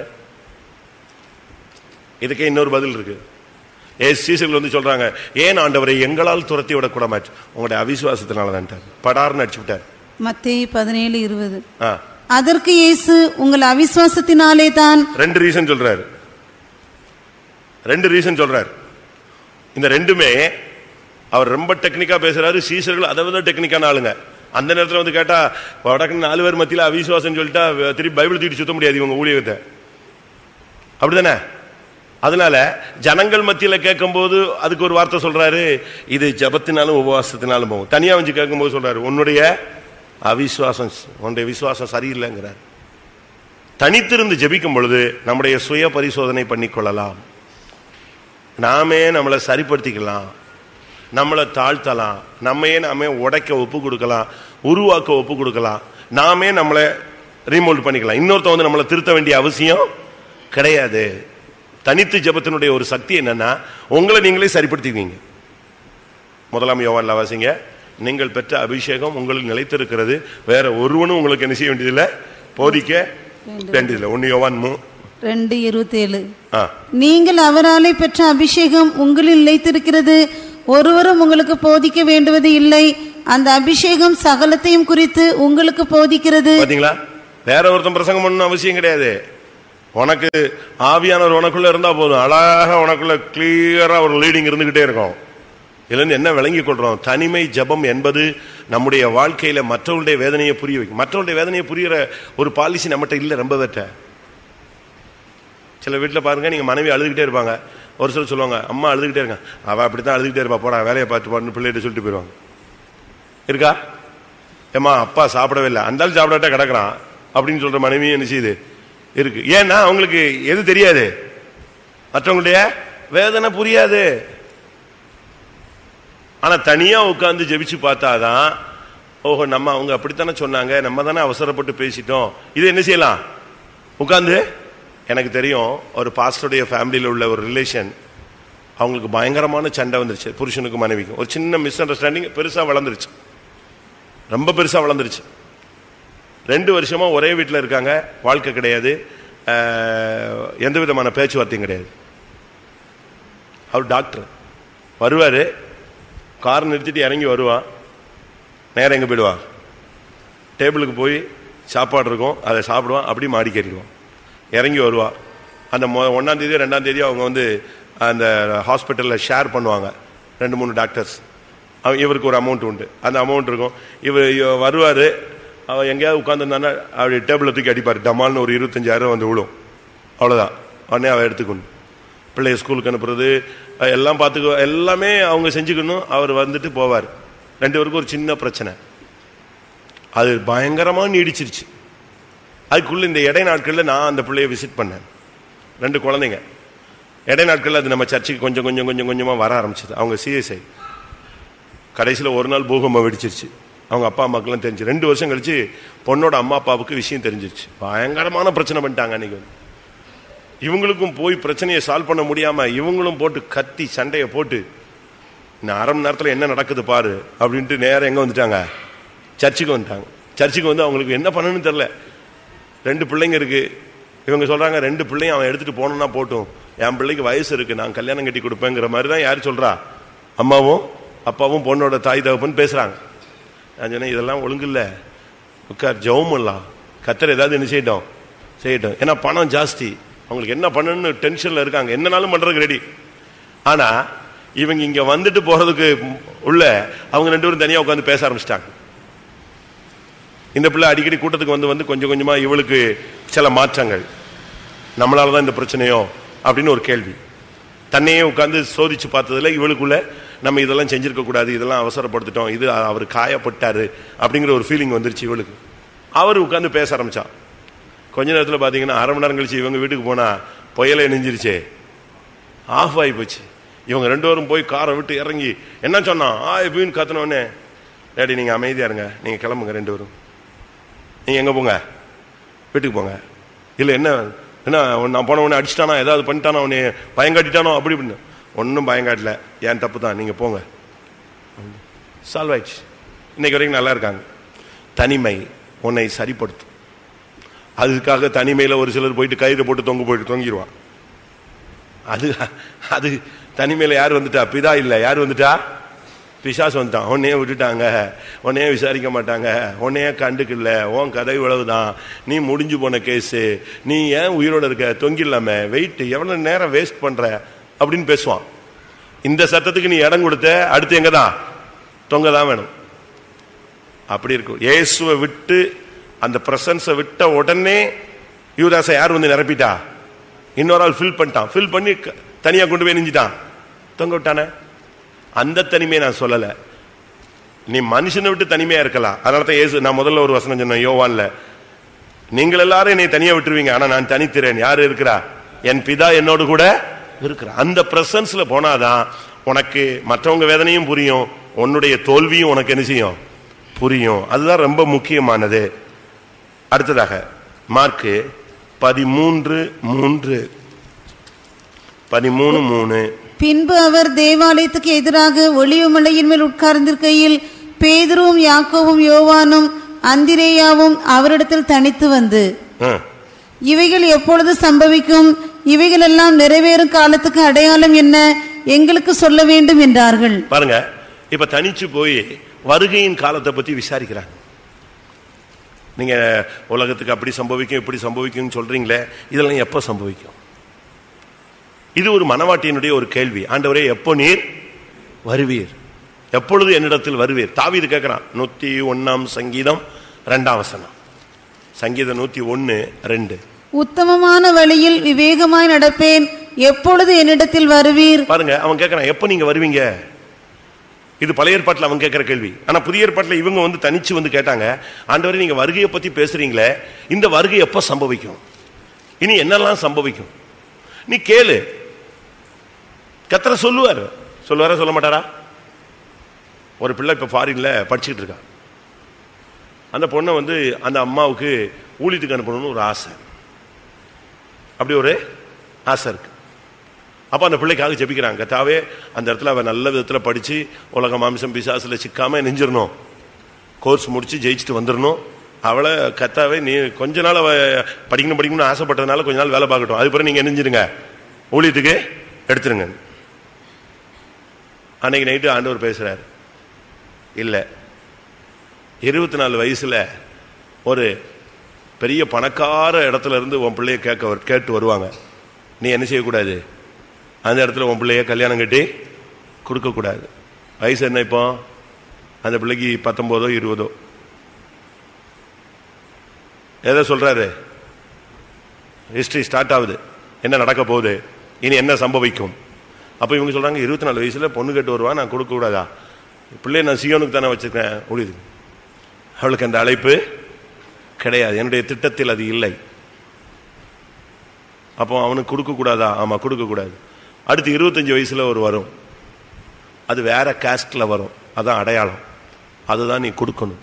இதுக்கே இன்னொரு பதில் இருக்கு ஏ சீசர்கள் வந்து சொல்றாங்க ஏன் ஆண்டவரை எங்களால் துரத்தி விடக்கூட மாச்சு உங்களுடைய அவிசுவாசத்தினால தான் படார்னு அடிச்சு விட்டார் மத்தேயு பதினேழு இருபது ஆ, அதற்கு இயேசு உங்கள் அவிசுவாசத்தினாலே தான் ரெண்டு ரீசன் சொல்றாரு ரெண்டு ரீசன் சொல்றாரு இந்த ரெண்டுமே அவர் ரொம்ப டெக்னிக்கா பேசுறாரு சீசர்கள் அதை விட டெக்னிக்கான ஆளுங்க அந்த நேரத்துல வந்து கேட்டா வடக்கு நாலு பேர் மத்தியில அவிசுவாசம் சொல்லிட்டா திருப்பி பைபிள் தூக்கி சுத்த முடியாது இவங்க ஊழியத்தை அப்படிதானே அதனால ஜனங்கள் மத்தியில கேட்கும்போது அதுக்கு ஒரு வார்த்தை சொல்றாரு இது ஜபத்தினாலும் உபவாசத்தினாலும் போகும் தனியா வந்து கேட்கும்போது சொல்றாரு உன்னுடைய அவிசுவாசம் உன்னுடைய விசுவாசம் சரியில்லைங்கிறார் தனித்திருந்து ஜெபிக்கும் பொழுது நம்முடைய சுய பரிசோதனை பண்ணிக்கொள்ளலாம் நாமே நம்மளை சரிப்படுத்திக்கலாம் நம்மளை தாழ்த்தலாம் நம்மையே நாமே உடைக்க ஒப்பு கொடுக்கலாம் உருவாக்க ஒப்பு கொடுக்கலாம் நாமே நம்மளை ரீமோல்ட் பண்ணிக்கலாம் இன்னொருத்த வந்து நம்மளை திருத்த வேண்டிய அவசியம் கிடையாது தனித்து ஜெபத்தினுடைய ஒரு சக்தி என்னன்னா உங்களை நீங்களே சரிப்படுத்திக்குவீங்க முதலாம் யோவான்ல வாசிங்க நீங்கள் பெற்ற அபிஷேகம் உங்களுக்கு நிலைத்திருக்கிறது வேற ஒருவனும் உங்களுக்கு என்ன செய்ய வேண்டியதில்லை போதிக்க வேண்டியதில்லை ஒன்னு யோவான் மூ ரெண்டு இருபத்தேழு ஆ நீங்கள் அவராலே பெற்ற அபிஷேகம் உங்களில் நிலைத்திருக்கிறது ஒருவரும் உங்களுக்கு போதிக்க வேண்டுவது இல்லை அந்த அபிஷேகம் சகலத்தையும் குறித்து உங்களுக்கு போதிக்கிறது பாத்தீங்களா வேற ஒருத்தன் பிரசங்கம் பண்ணணும் அவசியம் கிடையாது உனக்கு ஆவியானவர் உனக்குள்ள இருந்தா போதும் அழகா உனக்குள்ள கிளியரா ஒரு லீடிங் இருந்துகிட்டே இருக்கும் இதுல இருந்து என்ன விளங்கி கொள்றோம் தனிமை ஜெபம் என்பது நம்முடைய வாழ்க்கையில மற்றவங்களுடைய வேதனையை புரிய வைக்கும் மற்றவங்களுடைய வேதனையை புரியுற ஒரு பாலிசி நம்மகிட்ட இல்ல ரொம்ப பேர்ட்ட சில வீட்டில் பாருங்க நீங்க மனைவி அழுதுகிட்டே இருப்பாங்க ஒரு சிலர் சொல்லுவாங்க அம்மா அழுதுகிட்டே இருக்காங்க அவ அப்படித்தான் அழுதுகிட்டே இருப்பா போடா வேலையை பார்த்து பாருன்னு பிள்ளைகிட்ட சொல்லிட்டு போயிடுவாங்க இருக்கா ஏம்மா அப்பா சாப்பிடவே இல்லை அந்த ஆள் சாப்பிடாட்டா கிடக்குறான் அப்படின்னு சொல்ற மனைவி என்ன செய்யுது இருக்கு ஏன்னா அவங்களுக்கு எது தெரியாது மற்றவங்களுடைய வேதனை புரியாது ஆனா தனியா உட்கார்ந்து ஜெபிச்சு பார்த்தாதான் ஓஹோ நம்ம அவங்க அப்படித்தானே சொன்னாங்க நம்ம தானே அவசரப்பட்டு பேசிட்டோம் இது என்ன செய்யலாம் உட்கார்ந்து எனக்கு தெரியும் ஒரு பாஸ்டருடைய ஃபேமிலியில் உள்ள ஒரு ரிலேஷன் அவங்களுக்கு பயங்கரமான சண்டை வந்துருச்சு புருஷனுக்கும் மனைவிக்கும் ஒரு சின்ன மிஸ் அண்டர்ஸ்டாண்டிங் பெருசா வளர்ந்துருச்சு ரொம்ப பெருசா வளர்ந்துருச்சு ரெண்டு வருஷமா ஒரே வீட்டில் இருக்காங்க வாழ்க்கை கிடையாது அஹ், எந்த விதமான பேச்சுவார்த்தையும் கிடையாது அவர் டாக்டர் வருவார் கார் நிறுத்திட்டு இறங்கி வருவான் நேரம் எங்கே போயிடுவான் டேபிளுக்கு போய் சாப்பாடு இருக்கும் அதை சாப்பிடுவான் அப்படி மாடிக்கு ஏறிடுவான் இறங்கி வருவா அந்த மொ ஒன்றாம் தேதியோ ரெண்டாம் தேதியோ அவங்க வந்து அந்த ஹாஸ்பிட்டலில் ஷேர் பண்ணுவாங்க ரெண்டு மூணு டாக்டர்ஸ் அவ இவருக்கு ஒரு அமௌண்ட் உண்டு அந்த அமௌண்ட் இருக்கும் இவர் வருவார் அவன் எங்கேயாவது உட்காந்துருந்தானா அப்படி டேபிளை தூக்கி அடிப்பார் டமால்னு ஒரு இருபத்தஞ்சாயிரம் வந்து விழும் அவ்வளோதான் உடனே அவள் எடுத்துக்கணும் பிள்ளைய ஸ்கூலுக்கு அனுப்புறது அஹ் எல்லாம் பார்த்துக்க எல்லாமே அவங்க செஞ்சுக்கணும் அவர் வந்துட்டு போவார் ரெண்டு பேருக்கும் ஒரு சின்ன பிரச்சனை அது பயங்கரமாக நீடிச்சிருச்சு அதுக்குள்ள இந்த இடை நாட்களில் நான் அந்த பிள்ளைய விசிட் பண்ணேன் ரெண்டு குழந்தைங்க இடை நாட்களில் அது நம்ம சர்ச்சுக்கு கொஞ்சம் கொஞ்சம் கொஞ்சம் கொஞ்சமாக வர ஆரம்பிச்சது அவங்க சிஎஸ்ஐ கடைசியில் ஒரு நாள் பூகம்பம் வெடிச்சிருச்சு அவங்க அப்பா அம்மாக்கெல்லாம் தெரிஞ்சு ரெண்டு வருஷம் கழிச்சு பொண்ணோட அம்மா அப்பாவுக்கு விஷயம் தெரிஞ்சிருச்சு பயங்கரமான பிரச்சனை பண்ணிட்டாங்க அன்னைக்கு வந்து இவங்களுக்கும் போய் பிரச்சனையை சால்வ் பண்ண முடியாம இவங்களும் போட்டு கத்தி சண்டையை போட்டு இன்னும் அரை மணி நேரத்தில் என்ன நடக்குது பாரு அப்படின்ட்டு நேரம் எங்க வந்துட்டாங்க சர்ச்சுக்கு வந்துட்டாங்க சர்ச்சுக்கு வந்து அவங்களுக்கு என்ன பண்ணணும்னு தெரியல ரெண்டு பிள்ளைங்க இருக்கு இவங்க சொல்றாங்க ரெண்டு பிள்ளையும் அவன் எடுத்துட்டு போகணும்னா போட்டும் என் பிள்ளைக்கு வயசு இருக்கு நான் கல்யாணம் கட்டி கொடுப்பேங்கிற மாதிரி தான் யார் சொல்றா அம்மாவும் அப்பாவும் பொண்ணோட தாய் தகப்பன் பேசுறாங்க நான் சொன்னேன் இதெல்லாம் ஒழுங்கு இல்ல உட்கார் ஜெபம் பண்ணலாம் கத்தர் ஏதாவது என்ன செய்யட்டும் செய்யட்டும் ஏன்னா பணம் ஜாஸ்தி அவங்களுக்கு என்ன பண்ணணும்னு டென்ஷன்ல இருக்காங்க என்னனாலும் பண்றதுக்கு ரெடி ஆனா இவங்க இங்க வந்துட்டு போறதுக்கு உள்ள அவங்க ரெண்டு பேரும் தனியா உட்காந்து பேச ஆரம்பிச்சிட்டாங்க இந்த பிள்ளை அடிக்கடி கூட்டத்துக்கு வந்து வந்து கொஞ்சம் கொஞ்சமா இவளுக்கு சில மாற்றங்கள் நம்மளால தான் இந்த பிரச்சனையோ அப்படின்னு ஒரு கேள்வி தன்னையே உட்கார்ந்து சோதிச்சு பார்த்ததுல இவளுக்குள்ள நம்ம இதெல்லாம் செஞ்சிருக்க கூடாது இதெல்லாம் அவசரப்படுத்திட்டோம் இது அவர் காயப்பட்டாரு அப்படிங்கிற ஒரு ஃபீலிங் வந்துருச்சு இவளுக்கு அவர் உட்கார்ந்து பேச ஆரம்பிச்சா கொஞ்ச நேரத்தில் பார்த்தீங்கன்னா அரை மணி நேரம் கழிச்சு இவங்க வீட்டுக்கு போனா புயலே நெஞ்சிருச்சே ஆஃப் ஆகி போச்சு இவங்க ரெண்டு பேரும் போய் காரை விட்டு இறங்கி என்ன சொன்னான் ஆ எப்படின்னு கத்துனோடனே டேடி நீங்க அமைதியா இருங்க நீங்க கிளம்புங்க ரெண்டு பேரும் நீங்க எங்க போங்க வீட்டுக்கு போங்க இல்ல என்ன என்ன நான் போன உடனே அடிச்சிட்டானா ஏதாவது பண்ணிட்டானா உன்னை பயங்காட்டிட்டானோ அப்படி இப்படின்னு ஒன்றும் பயங்காட்டல ஏன் தப்பு தான் நீங்க போங்க சால்வ் ஆயிடுச்சு இன்னைக்கு வரைக்கும் நல்லா இருக்காங்க தனிமை உன்னை சரிப்படுத்தும் அதுக்காக தனிமையில ஒரு சிலர் போயிட்டு கயிறு போட்டு தொங்க போயிட்டு தொங்கிடுவான் அது அது தனிமையில யார் வந்துட்டா பிதா இல்ல யார் வந்துட்டா பிசாசு வந்துட்டான் உன்னையே விட்டுட்டாங்க உன்னையே விசாரிக்க மாட்டாங்க உன்னையே கண்டுக்கல உன் கதை இவ்வளவுதான் நீ முடிஞ்சு போன கேஸு நீ ஏன் உயிரோட இருக்க தொங்கிடலாமே வெயிட் எவ்வளவு நேரம் வேஸ்ட் பண்ற அப்படின்னு பேசுவான் இந்த சத்தத்துக்கு நீ இடம் கொடுத்த அடுத்து எங்க தான் தொங்க தான் வேணும் அப்படி இருக்கும் இயேசுவை விட்டு அந்த பிரசன்ஸை விட்ட உடனே யூதாசை யார் வந்து நிரப்பிட்டா இன்னொரு ஆள் ஃபில் பண்ணிட்டான் ஃபில் பண்ணி க- தனியா கொண்டு போய் நெஞ்சிட்டான் தொங்க விட்டானே அந்த தனிமையை நான் சொல்லல நீ மனுஷனை விட்டு தனிமையா இருக்கலாம் அதனால தான் இயேசு நான் முதல்ல ஒரு வசனம் சொன்னேன் யோவான்ல நீங்கள் எல்லாரும் என்னை தனியா விட்டுருவீங்க ஆனா நான் தனித்திறேன் யாரு இருக்கிறா என் பிதா என்னோடு கூட இருக்கிறா அந்த பிரசன்ஸ்ல போனாதான் உனக்கு மற்றவங்க வேதனையும் புரியும் உன்னுடைய தோல்வியும் உனக்கு என்ன செய்யும் புரியும் அதுதான் ரொம்ப முக்கியமானது அடுத்ததாக மார்க்கு பதிமூன்று மூன்று பதிமூணு மூணு பின்பு அவர் தேவாலயத்துக்கு எதிராக ஒளிவு மலையின் மேல் உட்கார்ந்திருக்கையில் பேதுருவும் யாக்கோவும் யோவானும் அந்திரேயாவும் அவரிடத்தில் தனித்து வந்து ஆ. இவைகள் எப்பொழுது சம்பவிக்கும் இவைகள் எல்லாம் நிறைவேறும் காலத்துக்கு அடையாளம் என்ன எங்களுக்கு சொல்ல வேண்டும் என்றார்கள் பாருங்க இப்ப தனிச்சு போய் வருகையின் காலத்தை பத்தி விசாரிக்கிறாங்க நீங்க உலகத்துக்கு அப்படி சம்பவிக்கும் இப்படி சம்பவிக்கும் சொல்றீங்களே இதெல்லாம் எப்ப சம்பவிக்கும் இது ஒரு மனவாட்டியினுடைய ஒரு கேள்வி ஆண்டவரே எப்போ நீர் வருவீர் எப்பொழுது என்னிடத்தில் வருவீர் தாவீது கேட்கிறான் நூத்தி ஒன்னாம் சங்கீதம் ரெண்டாம் வசனம் சங்கீதம் நூத்தி ஒன்னு ரெண்டு உத்தமமான வழியில் விவேகமாய் நடப்பேன் எப்பொழுது என்னிடத்தில் வருவீர் பாருங்க அவன் கேட்கறான் எப்ப நீங்க வருவீங்க இது பழைய ஏற்பாட்டில் அவன் கேட்கிற கேள்வி ஆனா புதிய ஏற்பாட்டில் இவங்க வந்து தனிச்சு வந்து கேட்டாங்க ஆண்டவரே நீங்க வருகையை பத்தி பேசுறீங்களே இந்த வருகை எப்ப சம்பவிக்கும் இனி என்னெல்லாம் சம்பவிக்கும் நீ கேளு கத்தர சொல்லுவார் சொல்லுவாரா சொல்ல மாட்டாரா ஒரு பிள்ளை இப்ப ஃபாரின்ல படிச்சுக்கிட்டு இருக்கா அந்த பொண்ணை வந்து அந்த அம்மாவுக்கு ஊழியத்துக்கு அனுப்பணும்னு ஒரு ஆசை அப்படி ஒரு ஆசை இருக்கு அப்ப அந்த பிள்ளைக்காக ஜெபிக்கிறாங்க கத்தாவே அந்த இடத்துல அவ நல்ல விதத்துல படிச்சு உலக மாம்சம் பிசாசுல சிக்காம நெஞ்சிடணும் கோர்ஸ் முடிச்சு ஜெயிச்சுட்டு வந்துடணும் அவளை கத்தாவே நீ கொஞ்ச நாள் அவ படிக்கணும் படிக்கணும்னு ஆசைப்பட்டதுனால கொஞ்ச நாள் வேலை பார்க்கட்டும் அது பிறகு நீங்க நெஞ்சிருங்க ஊழியத்துக்கு எடுத்துருங்க அன்னைக்கு நைட்டு ஆண்டவர் பேசுறாரு இல்ல இருபத்தி நாலு வயசுல ஒரு பெரிய பணக்கார இடத்துல இருந்து உன் பிள்ளைய கேட்க வரு- கேட்டு வருவாங்க நீ என்ன செய்யக்கூடாது அந்த இடத்துல உன் பிள்ளைய கல்யாணம் கட்டி கொடுக்கக்கூடாது வயசு என்ன இப்போ அந்த பிள்ளைக்கு பத்தொம்போதோ இருபதோ எதை சொல்றாரு ஹிஸ்டரி ஸ்டார்ட் ஆகுது என்ன நடக்க போகுது இனி என்ன சம்பவிக்கும் அப்போ இவங்க சொல்றாங்க இருபத்தி நாலு வயசுல பொண்ணு கேட்டு வருவான் நான் கொடுக்க கூடாதா பிள்ளைய நான் சியோனுக்கு தானே வச்சிருக்கேன் முடியுது அவளுக்கு அந்த அழைப்பு கிடையாது என்னுடைய திட்டத்தில் அது இல்லை அப்போ அவனுக்கு கொடுக்க கூடாதா ஆமா கொடுக்க கூடாது அடுத்து இருபத்தஞ்சு வயசுல ஒரு வரும் அது வேற காஸ்ட்ல வரும் அதான் அடையாளம் அதுதான் நீ கொடுக்கணும்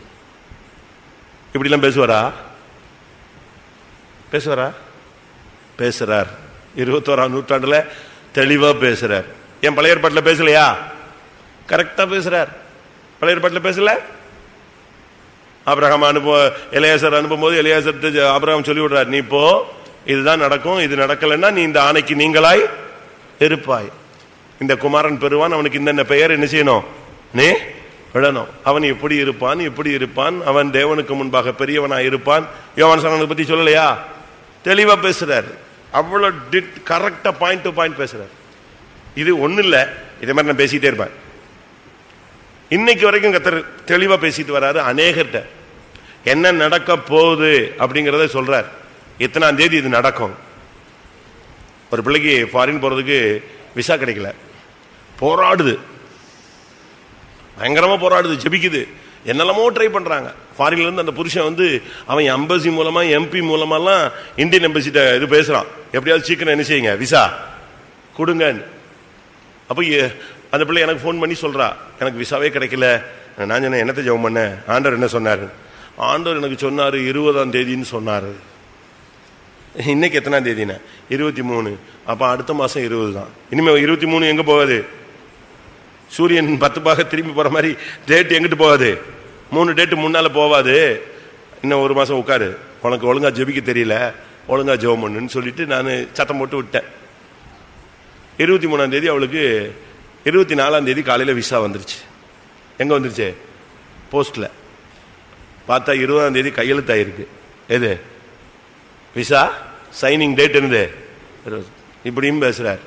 இப்படிலாம் பேசுவாரா பேசுவாரா பேசுறார் இருபத்தோராம் நூற்றாண்டுல தெளிவா பேசுறார் என் பழைய ஏற்பாட்டில் பேசலையா கரெக்டா பேசுறார் பழைய ஏற்பாட்டில் பேசல ஆபிரகாம் அனுப்ப எலியாசர் அனுப்பும்போது எலியாசர் ஆபிரகாம் சொல்லி விடுறார் நீ இப்போ இதுதான் நடக்கும் இது நடக்கலைன்னா நீ இந்த ஆணைக்கு நீங்களாய் இருப்பாய் இந்த குமாரன் பெறுவான் அவனுக்கு இந்த பெயர் என்ன செய்யணும் நீ விடணும் அவன் எப்படி இருப்பான் எப்படி இருப்பான் அவன் தேவனுக்கு முன்பாக பெரியவனாய் இருப்பான் யோவான் சனனை பத்தி சொல்லலையா தெளிவா பேசுறார் அவ்வளவு டிட் கரெக்டா பாயிண்ட் டு பாயிண்ட் பேசுறார் இது ஒண்ணு இல்ல இதே மாதிரி நான் பேசிட்டே இருப்பேன் இன்னைக்கு வரைக்கும் கத்தர் தெளிவா பேசிட்டு வராரு அநேகர்கிட்ட என்ன நடக்க போகுது அப்படிங்கறத சொல்றார் எத்தனாம் தேதி இது நடக்கும் ஒரு பிள்ளைக்கு ஃபாரின் போறதுக்கு விசா கிடைக்கல போராடுது பயங்கரமா போராடுது ஜெபிக்குது என்னெல்லாமோ ட்ரை பண்றாங்க ஃபாரின்ல இருந்து அந்த புருஷன் வந்து அவன் எம்பசி மூலமா எம்பி மூலமாலாம் இந்தியன் எம்பசிட்ட இது பேசுறான் எப்படியாவது சீக்கிரம் என்ன செய்யுங்க விசா கொடுங்கன்னு அப்போ எ- அந்த பிள்ளை எனக்கு ஃபோன் பண்ணி சொல்றா எனக்கு விசாவே கிடைக்கல நான் சொன்னேன் என்னத்தை ஜெபம் பண்ண ஆண்டவர் என்ன சொன்னாரு ஆண்டவர் எனக்கு சொன்னாரு இருபதாம் தேதின்னு சொன்னாரு இன்னைக்கு எத்தனாம் தேதிண்ணே இருபத்தி மூணு அப்ப அடுத்த மாசம் இருபது தான் இனிமே இருபத்தி மூணு எங்க போகாது சூரியன் பத்து பாக திரும்பி போற மாதிரி டேட் எங்கிட்டு போகாது மூணு டேட்டு முன்னால போவாது இன்னும் ஒரு மாசம் உட்காரு உனக்கு ஒழுங்கா ஜெபிக்க தெரியல ஒழுங்கா ஜெபம் பண்ணுன்னு சொல்லிட்டு நான் சத்தம் போட்டு விட்டேன் இருபத்தி மூணாம் தேதி அவளுக்கு இருபத்தி நாலாம் தேதி காலையில விசா வந்துருச்சு எங்க வந்துருச்சு போஸ்ட்ல பார்த்தா இருபதாம் தேதி கையெழுத்தாயிருக்கு எது விசா சைனிங் டேட் என்னது இருபது. இப்படியும் பேசுறார்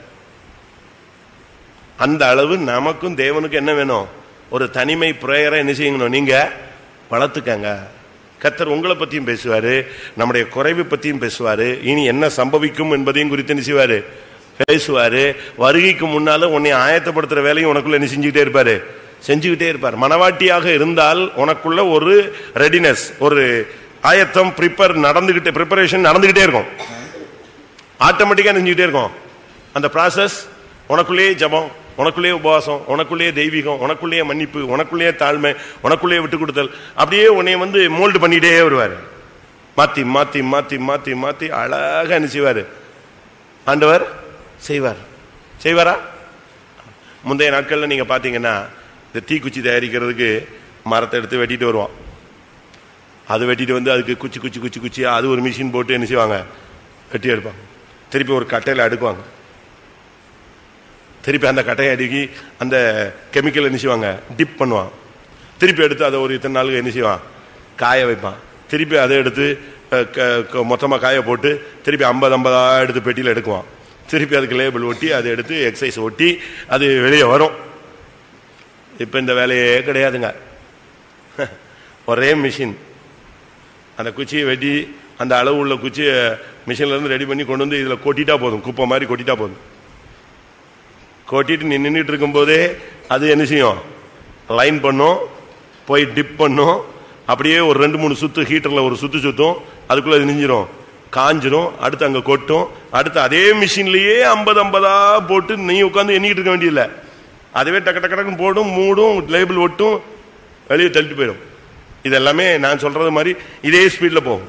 அந்த அளவு நமக்கும் தேவனுக்கும் என்ன வேணும் ஒரு தனிமை பிரேயரை என்ன செய்யணும் நீங்க வளர்த்துக்கங்க கத்தர் உங்களை பத்தியும் பேசுவாரு நம்முடைய குறைவு பத்தியும் பேசுவாரு இனி என்ன சம்பவிக்கும் என்பதையும் குறித்து என்ன செய்வாரு பேசுவாரு வருகைக்கு முன்னால உன்னை ஆயத்தப்படுத்துற வேலையும் உனக்குள்ள என்ன செஞ்சுக்கிட்டே இருப்பாரு செஞ்சுக்கிட்டே இருப்பார் மனவாட்டியாக இருந்தால் உனக்குள்ள ஒரு ரெடினஸ் ஒரு ஆயத்தம் ப்ரிப்பேர் நடந்துகிட்டே ப்ரிப்பரேஷன் நடந்துகிட்டே இருக்கும் ஆட்டோமேட்டிக்கா செஞ்சுக்கிட்டே இருக்கும் அந்த ப்ராசஸ் உனக்குள்ளேயே ஜபம் உனக்குள்ளேயே உபவாசம் உனக்குள்ளேயே தெய்வீகம் உனக்குள்ளேயே மன்னிப்பு உனக்குள்ளேயே தாழ்மை உனக்குள்ளேயே விட்டு கொடுத்தல் அப்படியே உன்னை வந்து மோல்டு பண்ணிட்டே வருவார் மாத்தி மாத்தி மாத்தி மாத்தி மாத்தி அழகா என்ன செய்வாரு ஆண்டவர் செய்வார் செய்வாரா முந்தைய நாட்கள்ல நீங்க பாத்தீங்கன்னா இந்த தீக்குச்சி தயாரிக்கிறதுக்கு மரத்தை எடுத்து வெட்டிட்டு வருவான் அது வெட்டிட்டு வந்து அதுக்கு குச்சி குச்சி குச்சி குச்சி அது ஒரு மிஷின் போட்டு என்ன செய்வாங்க வெட்டி எடுப்பாங்க திருப்பி ஒரு கட்டையில் அடுக்குவாங்க திருப்பி அந்த கட்டையை அடுக்கி அந்த கெமிக்கல் என்ன செய்வாங்க டிப் பண்ணுவான் திருப்பி எடுத்து அதை ஒரு இத்தனை நாளுக்கு என்ன செய்வான் காய வைப்பான் திருப்பி அதை எடுத்து அஹ், க- க- மொத்தமா காய போட்டு திருப்பி ஐம்பது ஐம்பதா எடுத்து பெட்டியில் எடுக்குவான் திருப்பி அதுக்கு லேபிள் ஒட்டி அதை எடுத்து எக்ஸசைஸ் ஒட்டி அது வெளியே வரும் இப்போ இந்த வேலையே கிடையாதுங்க ஒரே மிஷின் அந்த குச்சியை வெட்டி அந்த அளவு உள்ள குச்சியை மிஷின்ல இருந்து ரெடி பண்ணி கொண்டு வந்து இதுல கொட்டிட்டா போதும் குப்பை மாதிரி கொட்டிட்டா போதும் கொட்டிட்டு நீ நின்றுட்டு இருக்கும்போதே அது என்ன செய்யும் லைன் பண்ணும் போய் டிப் பண்ணும் அப்படியே ஒரு ரெண்டு மூணு சுத்து ஹீட்டர்ல ஒரு சுத்து சுத்தும் அதுக்குள்ள இது நெஞ்சிரும் காஞ்சிரும் அடுத்து அங்க கொட்டும் அடுத்து அதே மிஷின்லயே ஐம்பது ஐம்பதா போட்டு நீ உட்காந்து எண்ணிக்கிட்டு இருக்க வேண்டியதில்லை அதுவே டக்கு டக்கு டக்குன்னு போடும் மூடும் லேபிள் ஒட்டும் வெளியே தள்ளிட்டு போயிடும் இதெல்லாமே நான் சொல்றது மாதிரி இதே ஸ்பீட்ல போகும்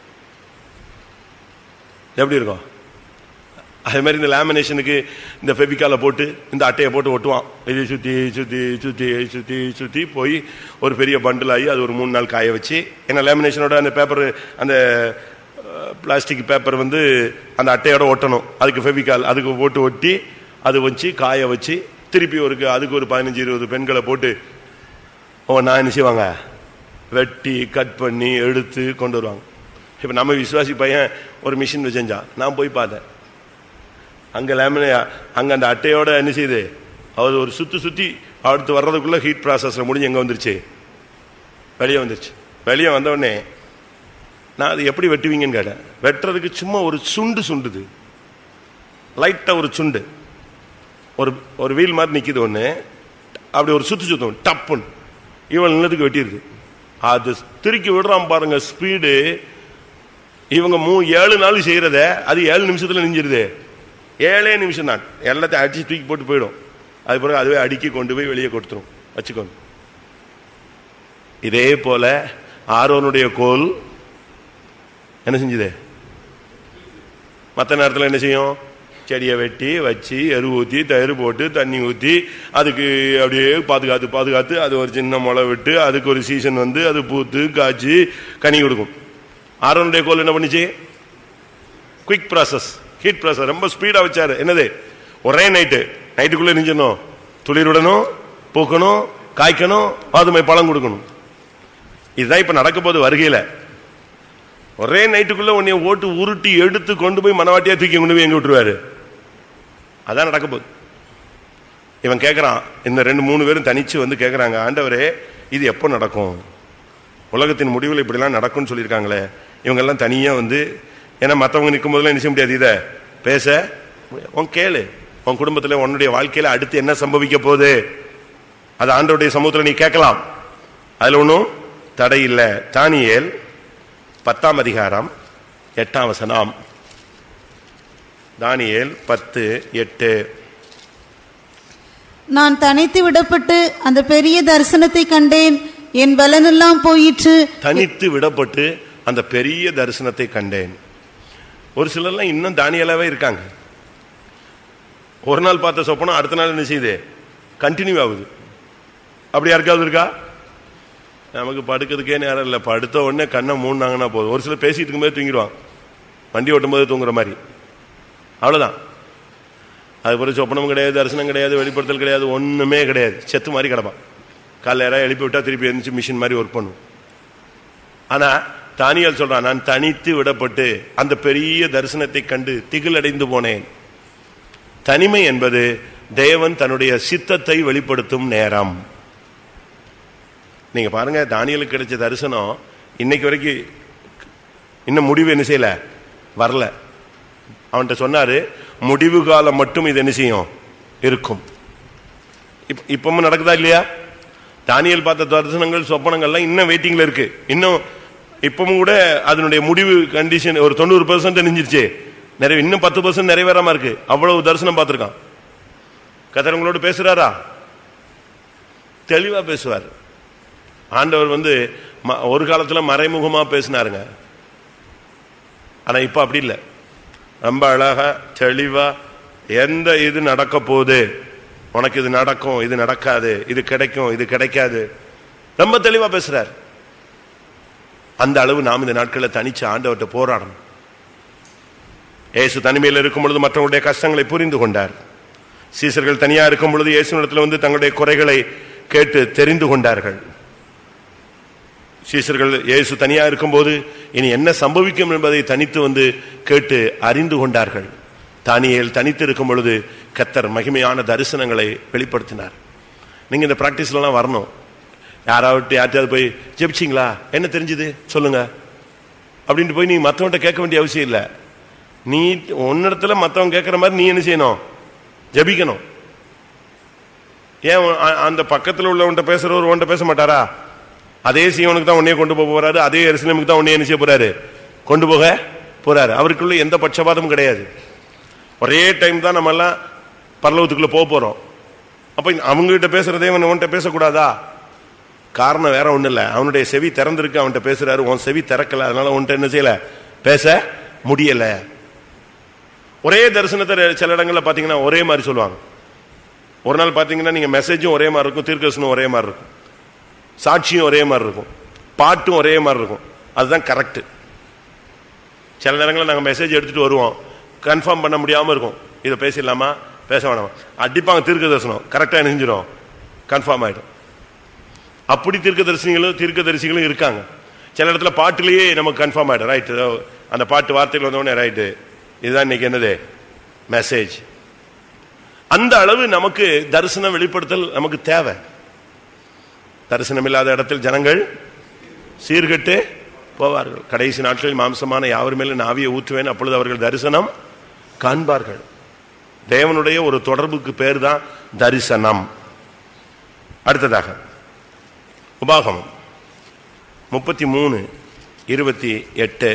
எப்படி இருக்கும் அதே மாதிரி இந்த லேமினேஷனுக்கு இந்த ஃபெவிகாலை போட்டு இந்த அட்டையை போட்டு ஒட்டுவான் இதை சுற்றி சுற்றி சுற்றி சுற்றி சுற்றி போய் ஒரு பெரிய பண்டில் ஆகி அது ஒரு மூணு நாள் காய வச்சு ஏன்னா லேமினேஷனோட அந்த பேப்பர் அந்த பிளாஸ்டிக் பேப்பர் வந்து அந்த அட்டையோட ஒட்டணும் அதுக்கு ஃபெவிகால் அதுக்கு போட்டு ஒட்டி அது வச்சு காய வச்சு திருப்பி ஒரு அதுக்கு ஒரு பதினஞ்சு இருபது பெண்களை போட்டு ஓ நான் என்ன செய்வாங்க வெட்டி கட் பண்ணி எடுத்து கொண்டு வருவாங்க இப்போ நம்ம விசுவாசி பையன் ஒரு மிஷின் வச்செஞ்சான் நான் போய் பார்த்தேன் அங்க லேமினே அங்க அந்த அட்டையோட என்ன செய்யுது அது ஒரு சுத்தி சுத்தி அடுத்து வர்றதுக்குள்ள ஹீட் ப்ராசஸ்ல முடிஞ்சு எங்க வந்துருச்சு வெளியே வந்துருச்சு வெளியே வந்த உடனே நான் அது எப்படி வெட்டுவீங்கன்னு கேட்டேன் வெட்டுறதுக்கு சும்மா ஒரு சுண்டு சுண்டுது லைட்டா ஒரு சுண்டு ஒரு ஒரு வீல் மாதிரி நிக்குது ஒண்ணு அப்படி ஒரு சுத்து சுத்தம் டப்புன்னு இவன் நிலத்துக்கு வெட்டிடுது அது திருக்கி விடுறான் பாருங்க ஸ்பீடு இவங்க மூ ஏழு நாள் செய்யறத அது ஏழு நிமிஷத்துல நெஞ்சிருது ஏழே நிமிஷம் தான் எல்லாத்தையும் அடிச்சு தூக்கி போட்டு போயிடும் அது பிறகு அதுவே அடுக்கி கொண்டு போய் வெளியே கொடுத்துரும் வச்சுக்கோங்க இதே போல ஆரோனுடைய கோல் என்ன செஞ்சுது மற்ற நேரத்தில் என்ன செய்யும் செடியை வெட்டி வச்சு எரு ஊற்றி தயிர் போட்டு தண்ணி ஊற்றி அதுக்கு அப்படியே பாதுகாத்து பாதுகாத்து அது ஒரு சின்ன முளை விட்டு அதுக்கு ஒரு சீசன் வந்து அது பூத்து காய்ச்சி கனி கொடுக்கும் ஆரோனுடைய கோல் என்ன பண்ணுச்சு குயிக் ப்ராசஸ் ஹீட் ப்ராசஸ் ரொம்ப ஸ்பீடாக வச்சாரு என்னது ஒரே நைட்டு நைட்டுக்குள்ளே நெஞ்சிடணும் துளிருடணும் பூக்கணும் காய்க்கணும் பாதுமை பழம் கொடுக்கணும் இதுதான் இப்போ நடக்க போகுது வருகையில் ஒரே நைட்டுக்குள்ள உன்னை ஓட்டு உருட்டி எடுத்து கொண்டு போய் மனவாட்டியா தூக்கி கொண்டு போய் எங்க விட்டுருவாரு அதான் நடக்க போகுது இவன் கேட்கறான் இந்த ரெண்டு மூணு பேரும் தனிச்சு வந்து கேட்கறாங்க ஆண்டவரே இது எப்போ நடக்கும் உலகத்தின் முடிவில் இப்படிலாம் நடக்கும்னு சொல்லியிருக்காங்களே இவங்கெல்லாம் தனியா வந்து ஏன்னா மற்றவங்க நிற்கும் போதெல்லாம் நிச்சய முடியாது இதை பேச உன் கேளு உன் குடும்பத்தில் உன்னுடைய வாழ்க்கையில அடுத்து என்ன சம்பவிக்க போகுது அது ஆண்டவருடைய சமூகத்தில் நீ கேட்கலாம் அதுல ஒன்றும் தடை இல்லை தானியேல் பத்தாம் அதிகாரம் எட்டாம் வசனம் தானியேல் பத்து எட்டு நான் தனித்து விடப்பட்டு அந்த பெரிய தரிசனத்தை கண்டேன் என் பலனெல்லாம் போயிற்று தனித்து விடப்பட்டு அந்த பெரிய தரிசனத்தை கண்டேன் ஒரு சிலர்லாம் இன்னும் தானியலாவே இருக்காங்க ஒரு நாள் பார்த்த சொப்பனம் அடுத்த நாள் என்ன செய்யுது கண்டினியூ ஆகுது அப்படி யாருக்காவது இருக்கா நமக்கு படுக்கிறதுக்கே நேரம் இல்லை படுத்த உடனே கண்ணை மூடினாங்கன்னா போதும் ஒரு சிலர் பேசிட்டு இருக்கும்போது தூங்கிடுவான் வண்டி ஓட்டும் போது தூங்குற மாதிரி அவ்வளோதான் அது பிறகு சொப்பனம் கிடையாது தரிசனம் கிடையாது வெளிப்படுத்தல் கிடையாது ஒன்றுமே கிடையாது செத்து மாதிரி கிடப்பான் காலைல யாராவது எழுப்பி விட்டா திருப்பி எழுந்துச்சு மிஷின் மாதிரி ஒர்க் பண்ணும் ஆனா தானியல் சொல்றான் நான் தனித்து விடப்பட்டு அந்த பெரிய தரிசனத்தை கண்டு திகிலடைந்து போனேன் தனிமை என்பது தேவன் தன்னுடைய சித்தத்தை வெளிப்படுத்தும் நேரம் நீங்க பாருங்க தானியலுக்கு கிடைச்ச தரிசனம் இன்னைக்கு வரைக்கும் இன்னும் முடிவு என்ன செய்யல வரல அவன்கிட்ட சொன்னாரு முடிவு காலம் மட்டும் இது என்ன செய்யும் இருக்கும் இப்ப- இப்பவும் நடக்குதா இல்லையா தானியல் பார்த்த தரிசனங்கள் சொப்பனங்கள்லாம் இன்னும் வெயிட்டிங்ல இருக்கு இன்னும் இப்பவும் கூட அதனுடைய முடிவு கண்டிஷன் ஒரு தொண்ணூறு பெர்சன்ட் நெஞ்சிருச்சு நிறைய இன்னும் பத்து பர்சன்ட் நிறைவேறாம இருக்கு அவ்வளவு தரிசனம் பார்த்திருக்கான் கத்தரவங்களோடு பேசுறாரா தெளிவா பேசுவார் ஆண்டவர் வந்து ம- ஒரு காலத்துல மறைமுகமா பேசினாருங்க ஆனா இப்ப அப்படி இல்லை ரொம்ப அழகா தெளிவா எந்த இது நடக்க போகுது உனக்கு இது நடக்கும் இது நடக்காது இது கிடைக்கும் இது கிடைக்காது ரொம்ப தெளிவா பேசுறார் அந்த அளவு நாம் இந்த நாட்களில் தனிச்சு ஆண்டவர்கிட்ட போராடணும் இயேசு தனிமையில் இருக்கும் பொழுது மற்றவங்களுடைய கஷ்டங்களை புரிந்து கொண்டார் சீசர்கள் தனியா இருக்கும் பொழுது இயேசுனிடத்தில் வந்து தங்களுடைய குறைகளை கேட்டு தெரிந்து கொண்டார்கள் சீசர்கள் இயேசு தனியா இருக்கும்போது இனி என்ன சம்பவிக்கும் என்பதை தனித்து வந்து கேட்டு அறிந்து கொண்டார்கள் தானியேல் தனித்து இருக்கும் பொழுது கத்தர் மகிமையான தரிசனங்களை வெளிப்படுத்தினார் நீங்க இந்த பிராக்டிஸ்லாம் வரணும் யாராவது யார்ட்டையாவது போய் ஜெபிச்சிங்களா என்ன தெரிஞ்சுது சொல்லுங்க அப்படின்ட்டு போய் நீ மற்றவன்ட்ட கேட்க வேண்டிய அவசியம் இல்லை நீ உன்னிடத்துல மற்றவன் கேட்குற மாதிரி நீ என்ன செய்யணும் ஜெபிக்கணும் ஏன் உன் அ- அந்த பக்கத்தில் உள்ளவன்ட்ட பேசுறவர் உன்ட்ட பேச மாட்டாரா அதே சீவனுக்கு தான் உன்னையே கொண்டு போக போறாரு அதே எருசலேமுக்கு தான் உன்னைய என்ன செய்ய போறாரு கொண்டு போக போறாரு அவருக்குள்ள எந்த பட்சபாதமும் கிடையாது ஒரே டைம் தான் நம்ம எல்லாம் பரலோகத்துக்குள்ள போக போறோம் அப்ப அவங்ககிட்ட பேசுறதே அவன் உன்கிட்ட பேசக்கூடாதா காரணம் வேற ஒண்ணும் இல்லை அவனுடைய செவி திறந்திருக்கு அவன்கிட்ட பேசுறாரு உன் செவி திறக்கல அதனால உன்கிட்ட என்ன செய்யல பேச முடியல ஒரே தரிசனத்தை சில இடங்கள்ல பாத்தீங்கன்னா ஒரே மாதிரி சொல்லுவாங்க ஒரு நாள் பாத்தீங்கன்னா நீங்க மெசேஜும் ஒரே மாதிரி இருக்கும் தீர்க்கசனும் ஒரே மாதிரி இருக்கும் சாட்சியும் ஒரே மாதிரி இருக்கும் பாட்டும் ஒரே மாதிரி இருக்கும் அதுதான் கரெக்ட் சில நேரங்களில் நாங்கள் மெசேஜ் எடுத்துட்டு வருவோம் கன்ஃபார்ம் பண்ண முடியாமல் இருக்கும் இதை பேசிடலாமா பேச வேணாமா அடிப்பாங்க தீர்க்க தரிசனம் கரெக்டாக நெஞ்சிடும் கன்ஃபார்ம் ஆகிடும் அப்படி தீர்க்க தரிசனிகளும் தீர்க்க தரிசிகளும் இருக்காங்க சில இடத்துல பாட்டிலேயே நமக்கு கன்ஃபார்ம் ஆகிடும் ரைட் அந்த பாட்டு வார்த்தைகள் வந்தோடனே ரைட்டு இதுதான் இன்னைக்கு என்னது மெசேஜ் அந்த அளவு நமக்கு தரிசனம் வெளிப்படுத்தல் நமக்கு தேவை தரிசனம் இல்லாத இடத்தில் ஜனங்கள் சீர்கெட்டு போவார்கள் கடைசி நாட்களில் மாம்சமான யாவர் மேலும் நாவியை ஊற்றுவேன் அப்பொழுது அவர்கள் தரிசனம் காண்பார்கள் தேவனுடைய ஒரு தொடர்புக்கு பேர் தான் தரிசனம் அடுத்ததாக உபாகமம் முப்பத்தி மூணு இருபத்தி எட்டு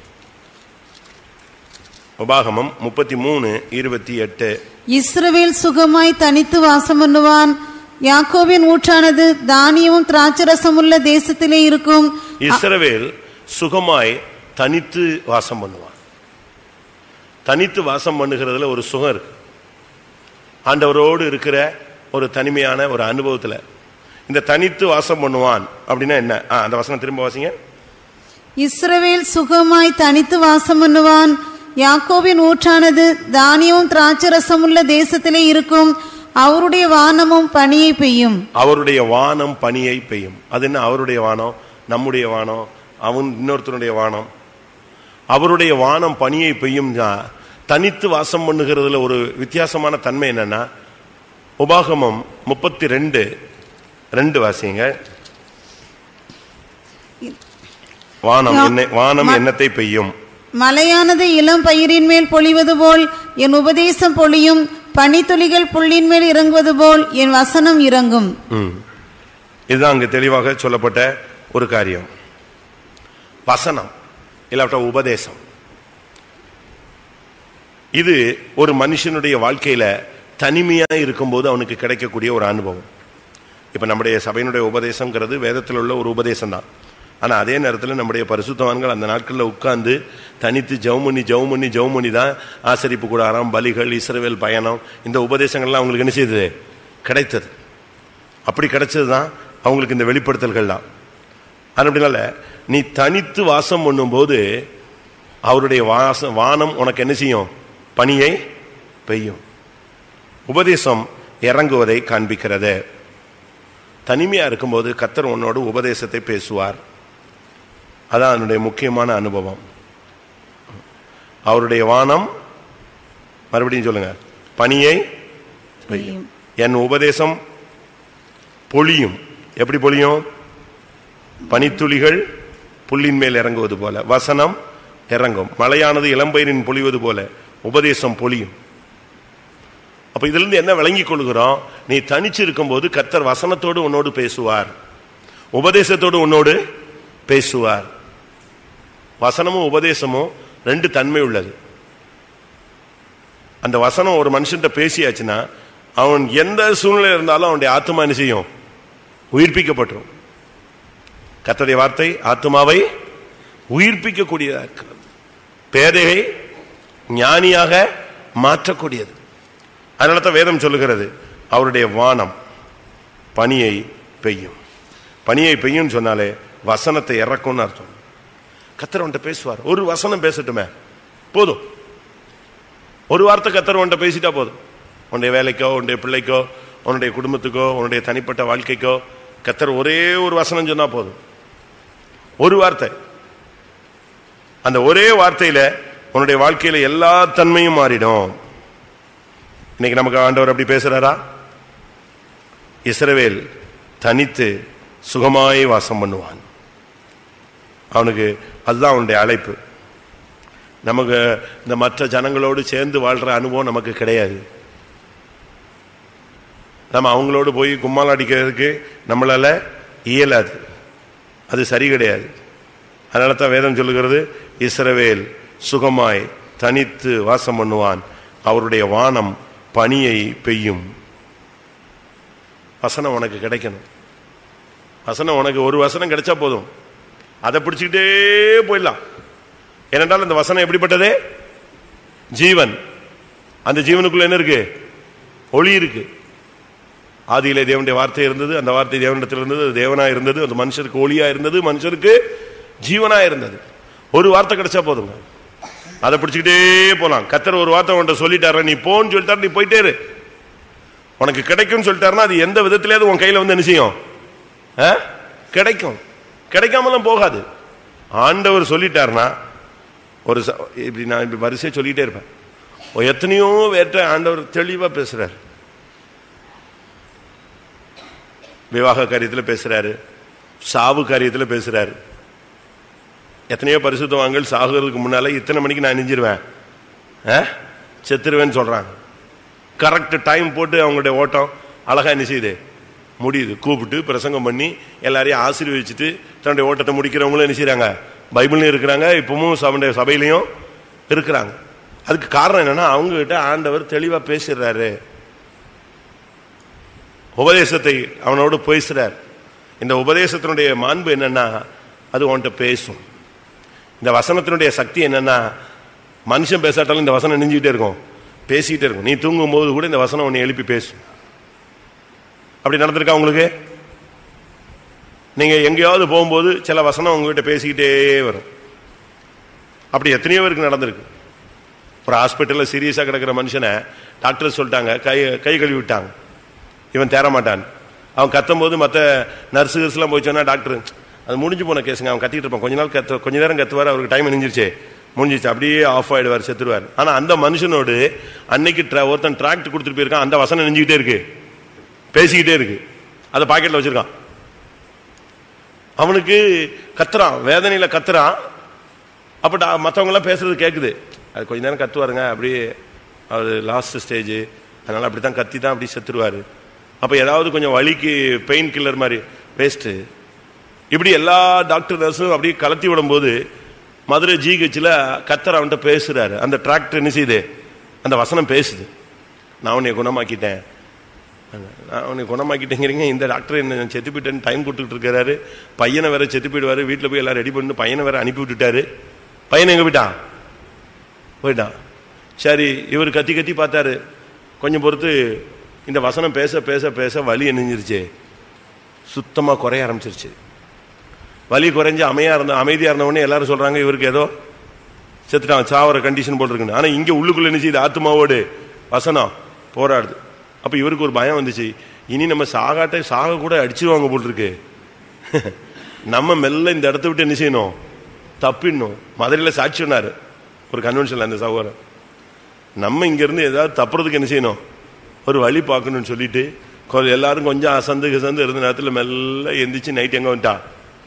உபாகமம் முப்பத்தி மூணு இருபத்தி எட்டு இஸ்ரவேல் சுகமாய் தனித்து வாசம் பண்ணுவான் யாக்கோபின் ஊற்றானது தானியமும் திராட்சரசமுள்ள தேசத்திலே இருக்கும் இஸ்ரவேல் சுகமாய் தனித்து வாசம் பண்ணுவான் தனித்து வாசம் பண்ணுகிறதுல ஒரு சுகம் இருக்கு ஆண்டவரோடு இருக்கிற ஒரு தனிமையான ஒரு அனுபவத்துல இந்த தனித்து வாசம் பண்ணுவான் அப்படின்னா என்ன ஆ, அந்த வசனம் திரும்ப வாசிங்க இஸ்ரவேல் சுகமாய் தனித்து வாசம் பண்ணுவான் யாக்கோபின் ஊற்றானது தானியமும் திராட்சரசம் உள்ள தேசத்திலே இருக்கும் அவருடைய வானமும் பனியை பெய்யும் அவருடைய வானம் பனியை பெய்யும் அது என்ன அவருடைய வானம் நம்முடைய வானம் அவன் இன்னொருத்தனுடைய வானம் அவருடைய வானம் பனியை பெய்யும் தனித்து வாசம் பண்ணுகிறதுல ஒரு வித்தியாசமான தன்மை என்னன்னா உபாகமம் முப்பத்தி ரெண்டு ரெண்டு வாசிங்க வானம் என்ன வானம் எண்ணத்தை பெய்யும் மலையானது இளம் பயிரின் மேல் பொழிவது போல் என் உபதேசம் பொழியும் பனித்துளிகள் புல்லின் மேல் இறங்குவது போல் என் வசனம் இறங்கும் ம். இதுதான் அங்கு தெளிவாக சொல்லப்பட்ட ஒரு காரியம் வசனம் இல்லாவிட்ட உபதேசம் இது ஒரு மனுஷனுடைய வாழ்க்கையில தனிமையா இருக்கும்போது அவனுக்கு கிடைக்கக்கூடிய ஒரு அனுபவம் இப்ப நம்முடைய சபையினுடைய உபதேசம்ங்கிறது வேதத்தில் உள்ள ஒரு உபதேசம் தான் ஆனா அதே நேரத்தில் நம்முடைய பரிசுத்தவான்கள் அந்த நாட்களில் உட்கார்ந்து தனித்து ஜவுமணி ஜவுமணி ஜவுமணி தான் ஆசரிப்பு கூடாரம் பலிகள் இஸ்ரவேல் பயணம் இந்த உபதேசங்கள்லாம் அவங்களுக்கு என்ன செய்தது கிடைத்தது அப்படி கிடைச்சது தான் அவங்களுக்கு இந்த வெளிப்படுத்தல்கள் தான் அப்படினால நீ தனித்து வாசம் பண்ணும்போது அவருடைய வாசம் வானம் உனக்கு என்ன செய்யும் பனியை பெய்யும் உபதேசம் இறங்குவதை காண்பிக்கிறது தனிமையா இருக்கும்போது கத்தர் உன்னோடு உபதேசத்தை பேசுவார் அதான் அதனுடைய முக்கியமான அனுபவம் அவருடைய வானம் மறுபடியும் சொல்லுங்க பனியை பெய்யும் என் உபதேசம் பொழியும் எப்படி பொழியும் பனித்துளிகள் புல்லின் மேல் இறங்குவது போல வசனம் இறங்கும் மழையானது இளம்பயிரின் பொழிவது போல உபதேசம் பொழியும் அப்ப இதுல இருந்து என்ன விளங்கிக் கொள்கிறோம் நீ தனிச்சு இருக்கும்போது கத்தர் வசனத்தோடு உன்னோடு பேசுவார் உபதேசத்தோடு உன்னோடு பேசுவார் வசனமும் உபதேசமும் ரெண்டு தன்மை உள்ளது அந்த வசனம் ஒரு மனுஷன்ட்ட பேசியாச்சுன்னா அவன் எந்த சூழ்நிலை இருந்தாலும் அவனுடைய ஆத்மா என்ன செய்யும் உயிர்ப்பிக்கப்பட்டுரும் கர்த்தருடைய வார்த்தை ஆத்மாவை உயிர்ப்பிக்கக்கூடியதா இருக்கிறது பேதையை ஞானியாக மாற்றக்கூடியது அதனால தான் வேதம் சொல்லுகிறது அவருடைய வானம் பனியை பெய்யும் பனியை பெய்யும் சொன்னாலே வசனத்தை இறக்கும்னு அர்த்தம் கத்தர் உன்ட்ட பேசுவார் ஒரு வசனம் பேசட்டுமே போதும் ஒரு வார்த்தை கத்தர் உன்ட்ட பேசிட்டா போதும் உன்னுடைய வேலைக்கோ உன்னுடைய பிள்ளைக்கோ உன்னுடைய குடும்பத்துக்கோ உன்னுடைய தனிப்பட்ட வாழ்க்கைக்கோ கத்தர் ஒரே ஒரு வசனம் சொன்னா போதும் ஒரு வார்த்தை அந்த ஒரே வார்த்தையில உன்னுடைய வாழ்க்கையில எல்லா தன்மையும் மாறிடும் இன்னைக்கு நமக்கு ஆண்டவர் அப்படி பேசுறாரா இஸ்ரவேல் தனித்து சுகமாய் வாசம் பண்ணுவான் அவனுக்கு அதுதான் அவனுடைய அழைப்பு நமக்கு இந்த மற்ற ஜனங்களோடு சேர்ந்து வாழ்ற அனுபவம் நமக்கு கிடையாது நம்ம அவங்களோடு போய் கும்மால் அடிக்கிறதுக்கு நம்மளால இயலாது அது சரி கிடையாது அதனால தான் வேதம் சொல்லுகிறது இஸ்ரவேல் சுகமாய் தனித்து வாசம் பண்ணுவான் அவருடைய வானம் பனியை பெய்யும் வசனம் உனக்கு கிடைக்கணும் வசனம் உனக்கு ஒரு வசனம் கிடைச்சா போதும் அதை பிடிச்சுக்கிட்டே போயிடலாம் ஏனென்றால் அந்த வசனம் எப்படிப்பட்டது ஜீவன் அந்த ஜீவனுக்குள்ள என்ன இருக்கு ஒளி இருக்கு ஆதியிலே தேவனுடைய வார்த்தை இருந்தது அந்த வார்த்தை தேவனிடத்தில் இருந்தது அது தேவனா இருந்தது அந்த மனுஷருக்கு ஒளியா இருந்தது மனுஷருக்கு ஜீவனா இருந்தது ஒரு வார்த்தை கிடைச்சா போதுங்க அதை பிடிச்சுக்கிட்டே போலாம் கத்தர் ஒரு வார்த்தை உன்ட்ட சொல்லிட்டாரு நீ போன்னு சொல்லிட்டாரு நீ போயிட்டே இரு உனக்கு கிடைக்கும்னு சொல்லிட்டாருன்னா அது எந்த விதத்திலேயாவது உன் கையில வந்து என்ன செய்யும் ஆ? கிடைக்கும் கிடைக்காமலாம் போகாது ஆண்டவர் சொல்லிட்டாருன்னா ஒரு ச- இப்படி நான் இப்படி வரிசையா சொல்லிட்டே இருப்பேன் ஓ, எத்தனையோ வேற்ற ஆண்டவர் தெளிவா பேசுறாரு விவாக காரியத்தில் பேசுறாரு சாவு காரியத்தில் பேசுறாரு எத்தனையோ பரிசுத்தவான்கள் சாகுறதுக்கு முன்னால இத்தனை மணிக்கு நான் நெஞ்சிருவேன் செத்துருவேன்னு சொல்றாங்க கரெக்ட் டைம் போட்டு அவங்களுடைய ஓட்டம் அழகா என்ன செய்யுது முடியுது கூப்பிட்டு பிரசங்கம் பண்ணி எல்லாரையும் ஆசீர்வதிச்சுட்டு தன்னுடைய ஓட்டத்தை முடிக்கிறவங்களும் என்ன செய்றாங்க பைபிள்லையும் இருக்கிறாங்க இப்பவும் சபையுடைய சபையிலையும் இருக்கிறாங்க அதுக்கு காரணம் என்னன்னா அவங்க கிட்ட ஆண்டவர் தெளிவா பேசிடுறாரு உபதேசத்தை அவனோடு பேசுறார் இந்த உபதேசத்தினுடைய மாண்பு என்னன்னா அது உன்கிட்ட பேசும் இந்த வசனத்தினுடைய சக்தி என்னன்னா மனுஷன் பேசாட்டாலும் இந்த வசனம் நெஞ்சுக்கிட்டே இருக்கும் பேசிக்கிட்டே இருக்கும் நீ தூங்கும்போது கூட இந்த வசனம் உன்னை எழுப்பி பேசும் அப்படி நடந்திருக்கா உங்களுக்கு நீங்க எங்கேயாவது போகும்போது சில வசனம் உங்ககிட்ட பேசிக்கிட்டே வரும் அப்படி எத்தனையோ பேருக்கு நடந்திருக்கு ஒரு ஹாஸ்பிட்டலில் சீரியஸாக கிடக்கிற மனுஷனை டாக்டர் சொல்லிட்டாங்க கை கை கழுவி விட்டாங்க இவன் தேற மாட்டான் அவன் கத்தும்போது மற்ற நர்ஸு கிர்ஸ்லாம் போய் சொன்னா டாக்டர் அது முடிஞ்சு போன கேஸுங்க அவன் கத்திட்டு இருப்பான் கொஞ்ச நாள் கத்து கொஞ்ச நேரம் கத்துவார் அவருக்கு டைம் நெஞ்சிருச்சு முடிஞ்சிச்சு அப்படியே ஆஃப் ஆயிடுவார் செத்துருவார் ஆனா அந்த மனுஷனோடு அன்னைக்கு tra- ஒருத்தன் டிராக்ட் கொடுத்துட்டு போயிருக்கான் அந்த வசனம் நெஞ்சுக்கிட்டே இருக்கு பேசிக்கிட்டே இருக்கு அதை பாக்கெட்ல வச்சிருக்கான் அவனுக்கு கத்துறான் வேதனையில கத்துறான் அப்ப டா- மத்தவங்க எல்லாம் பேசுறது கேக்குது அது கொஞ்ச நேரம் கத்துவாருங்க அப்படியே அவர் லாஸ்ட் ஸ்டேஜ் அதனால அப்படித்தான் கத்தி தான் அப்படி செத்துருவாரு அப்ப ஏதாவது கொஞ்சம் வலிக்கு பெயின் கில்லர் மாதிரி வேஸ்ட் இப்படி எல்லா டாக்டர் நர்ஸும் அப்படியே கலத்தி விடும்போது மதுரை ஜிஹெச்சில் கத்தர் அவன்கிட்ட பேசுறாரு அந்த டிராக்டர் என்ன செய்யுது அந்த வசனம் பேசுது நான் உன்னை குணமாக்கிட்டேன் நான் உன்னை குணமாக்கிட்டேங்கிறீங்க இந்த டாக்டர் என்ன செத்து போயிட்டேன்னு டைம் கொடுத்துட்டு இருக்காரு பையனை வேற செத்து போயிடுவாரு வீட்டில் போய் எல்லாம் ரெடி பண்ணி பையனை வேற அனுப்பி விட்டுட்டாரு பையன் எங்க போயிட்டான் போயிட்டான் சரி இவர் கத்தி கத்தி பார்த்தாரு கொஞ்சம் பொறுத்து இந்த வசனம் பேச பேச பேச வலி என்னஞ்சிருச்சு சுத்தமாக குறைய ஆரம்பிச்சிருச்சு வலி குறைஞ்சு அமையா இருந்த அமைதியா இருந்த உடனே எல்லாரும் சொல்றாங்க இவருக்கு ஏதோ செத்துட்டான் சாவர கண்டிஷன் போட்டிருக்குன்னு ஆனா இங்க உள்ளுக்குள்ள என்ன செய்யுது ஆத்மாவோடு வசனம் போராடுது அப்ப இவருக்கு ஒரு பயம் வந்துச்சு இனி நம்ம சாகாட்டை சாக கூட அடிச்சிருவாங்க போல் இருக்கு நம்ம மெல்ல இந்த இடத்த விட்டு என்ன செய்யணும் தப்பிடணும் மதுரையில் சாட்சி சொன்னாரு ஒரு கன்வென்ஷன்ல அந்த சகோதரன் நம்ம இங்க இருந்து ஏதாவது தப்புறதுக்கு என்ன செய்யணும் ஒரு வழி பார்க்கணும்னு சொல்லிட்டு கொ- எல்லாரும் கொஞ்சம் அசந்து கசந்து இருந்த நேரத்தில் மெல்ல எந்திரிச்சு நைட் எங்க வந்துட்டான்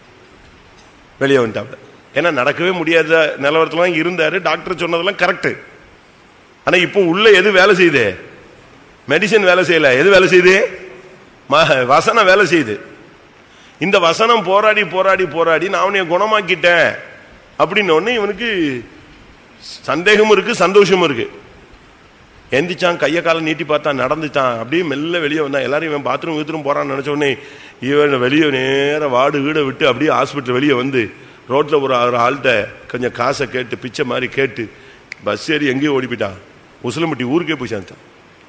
வெளியே வந்துட்டாப்ல ஏன்னா நடக்கவே முடியாத நிலவரத்துல தான் இருந்தாரு டாக்டர் சொன்னதெல்லாம் கரெக்ட் ஆனா இப்போ உள்ள எது வேலை செய்யுது மெடிசன் வேலை செய்யல எது வேலை செய்யுது ம- வசனம் வேலை செய்யுது இந்த வசனம் போராடி போராடி போராடி நான் அவனைய குணமாக்கிட்டேன் அப்படின்னு உடனே இவனுக்கு சந்தேகமும் இருக்கு சந்தோஷமும் இருக்கு எந்திரிச்சான் கையை காலை நீட்டி பார்த்தான் நடந்துச்சான் அப்படியே மெல்ல வெளியே வந்தான் எல்லாரும் இவன் பாத்ரூம் கீத்ரூம் போறான்னு நினைச்ச உடனே இவன் வெளியே நேர வாடு வீட விட்டு அப்படியே ஹாஸ்பிட்டல் வெளியே வந்து ரோட்ல ஒரு ஒரு ஆள்கிட்ட கொஞ்சம் காசை கேட்டு பிச்சை மாதிரி கேட்டு பஸ் ஏறி எங்கேயோ ஓடி போயிட்டான் உசிலம்பட்டி ஊருக்கே போய் சேர்ந்தான்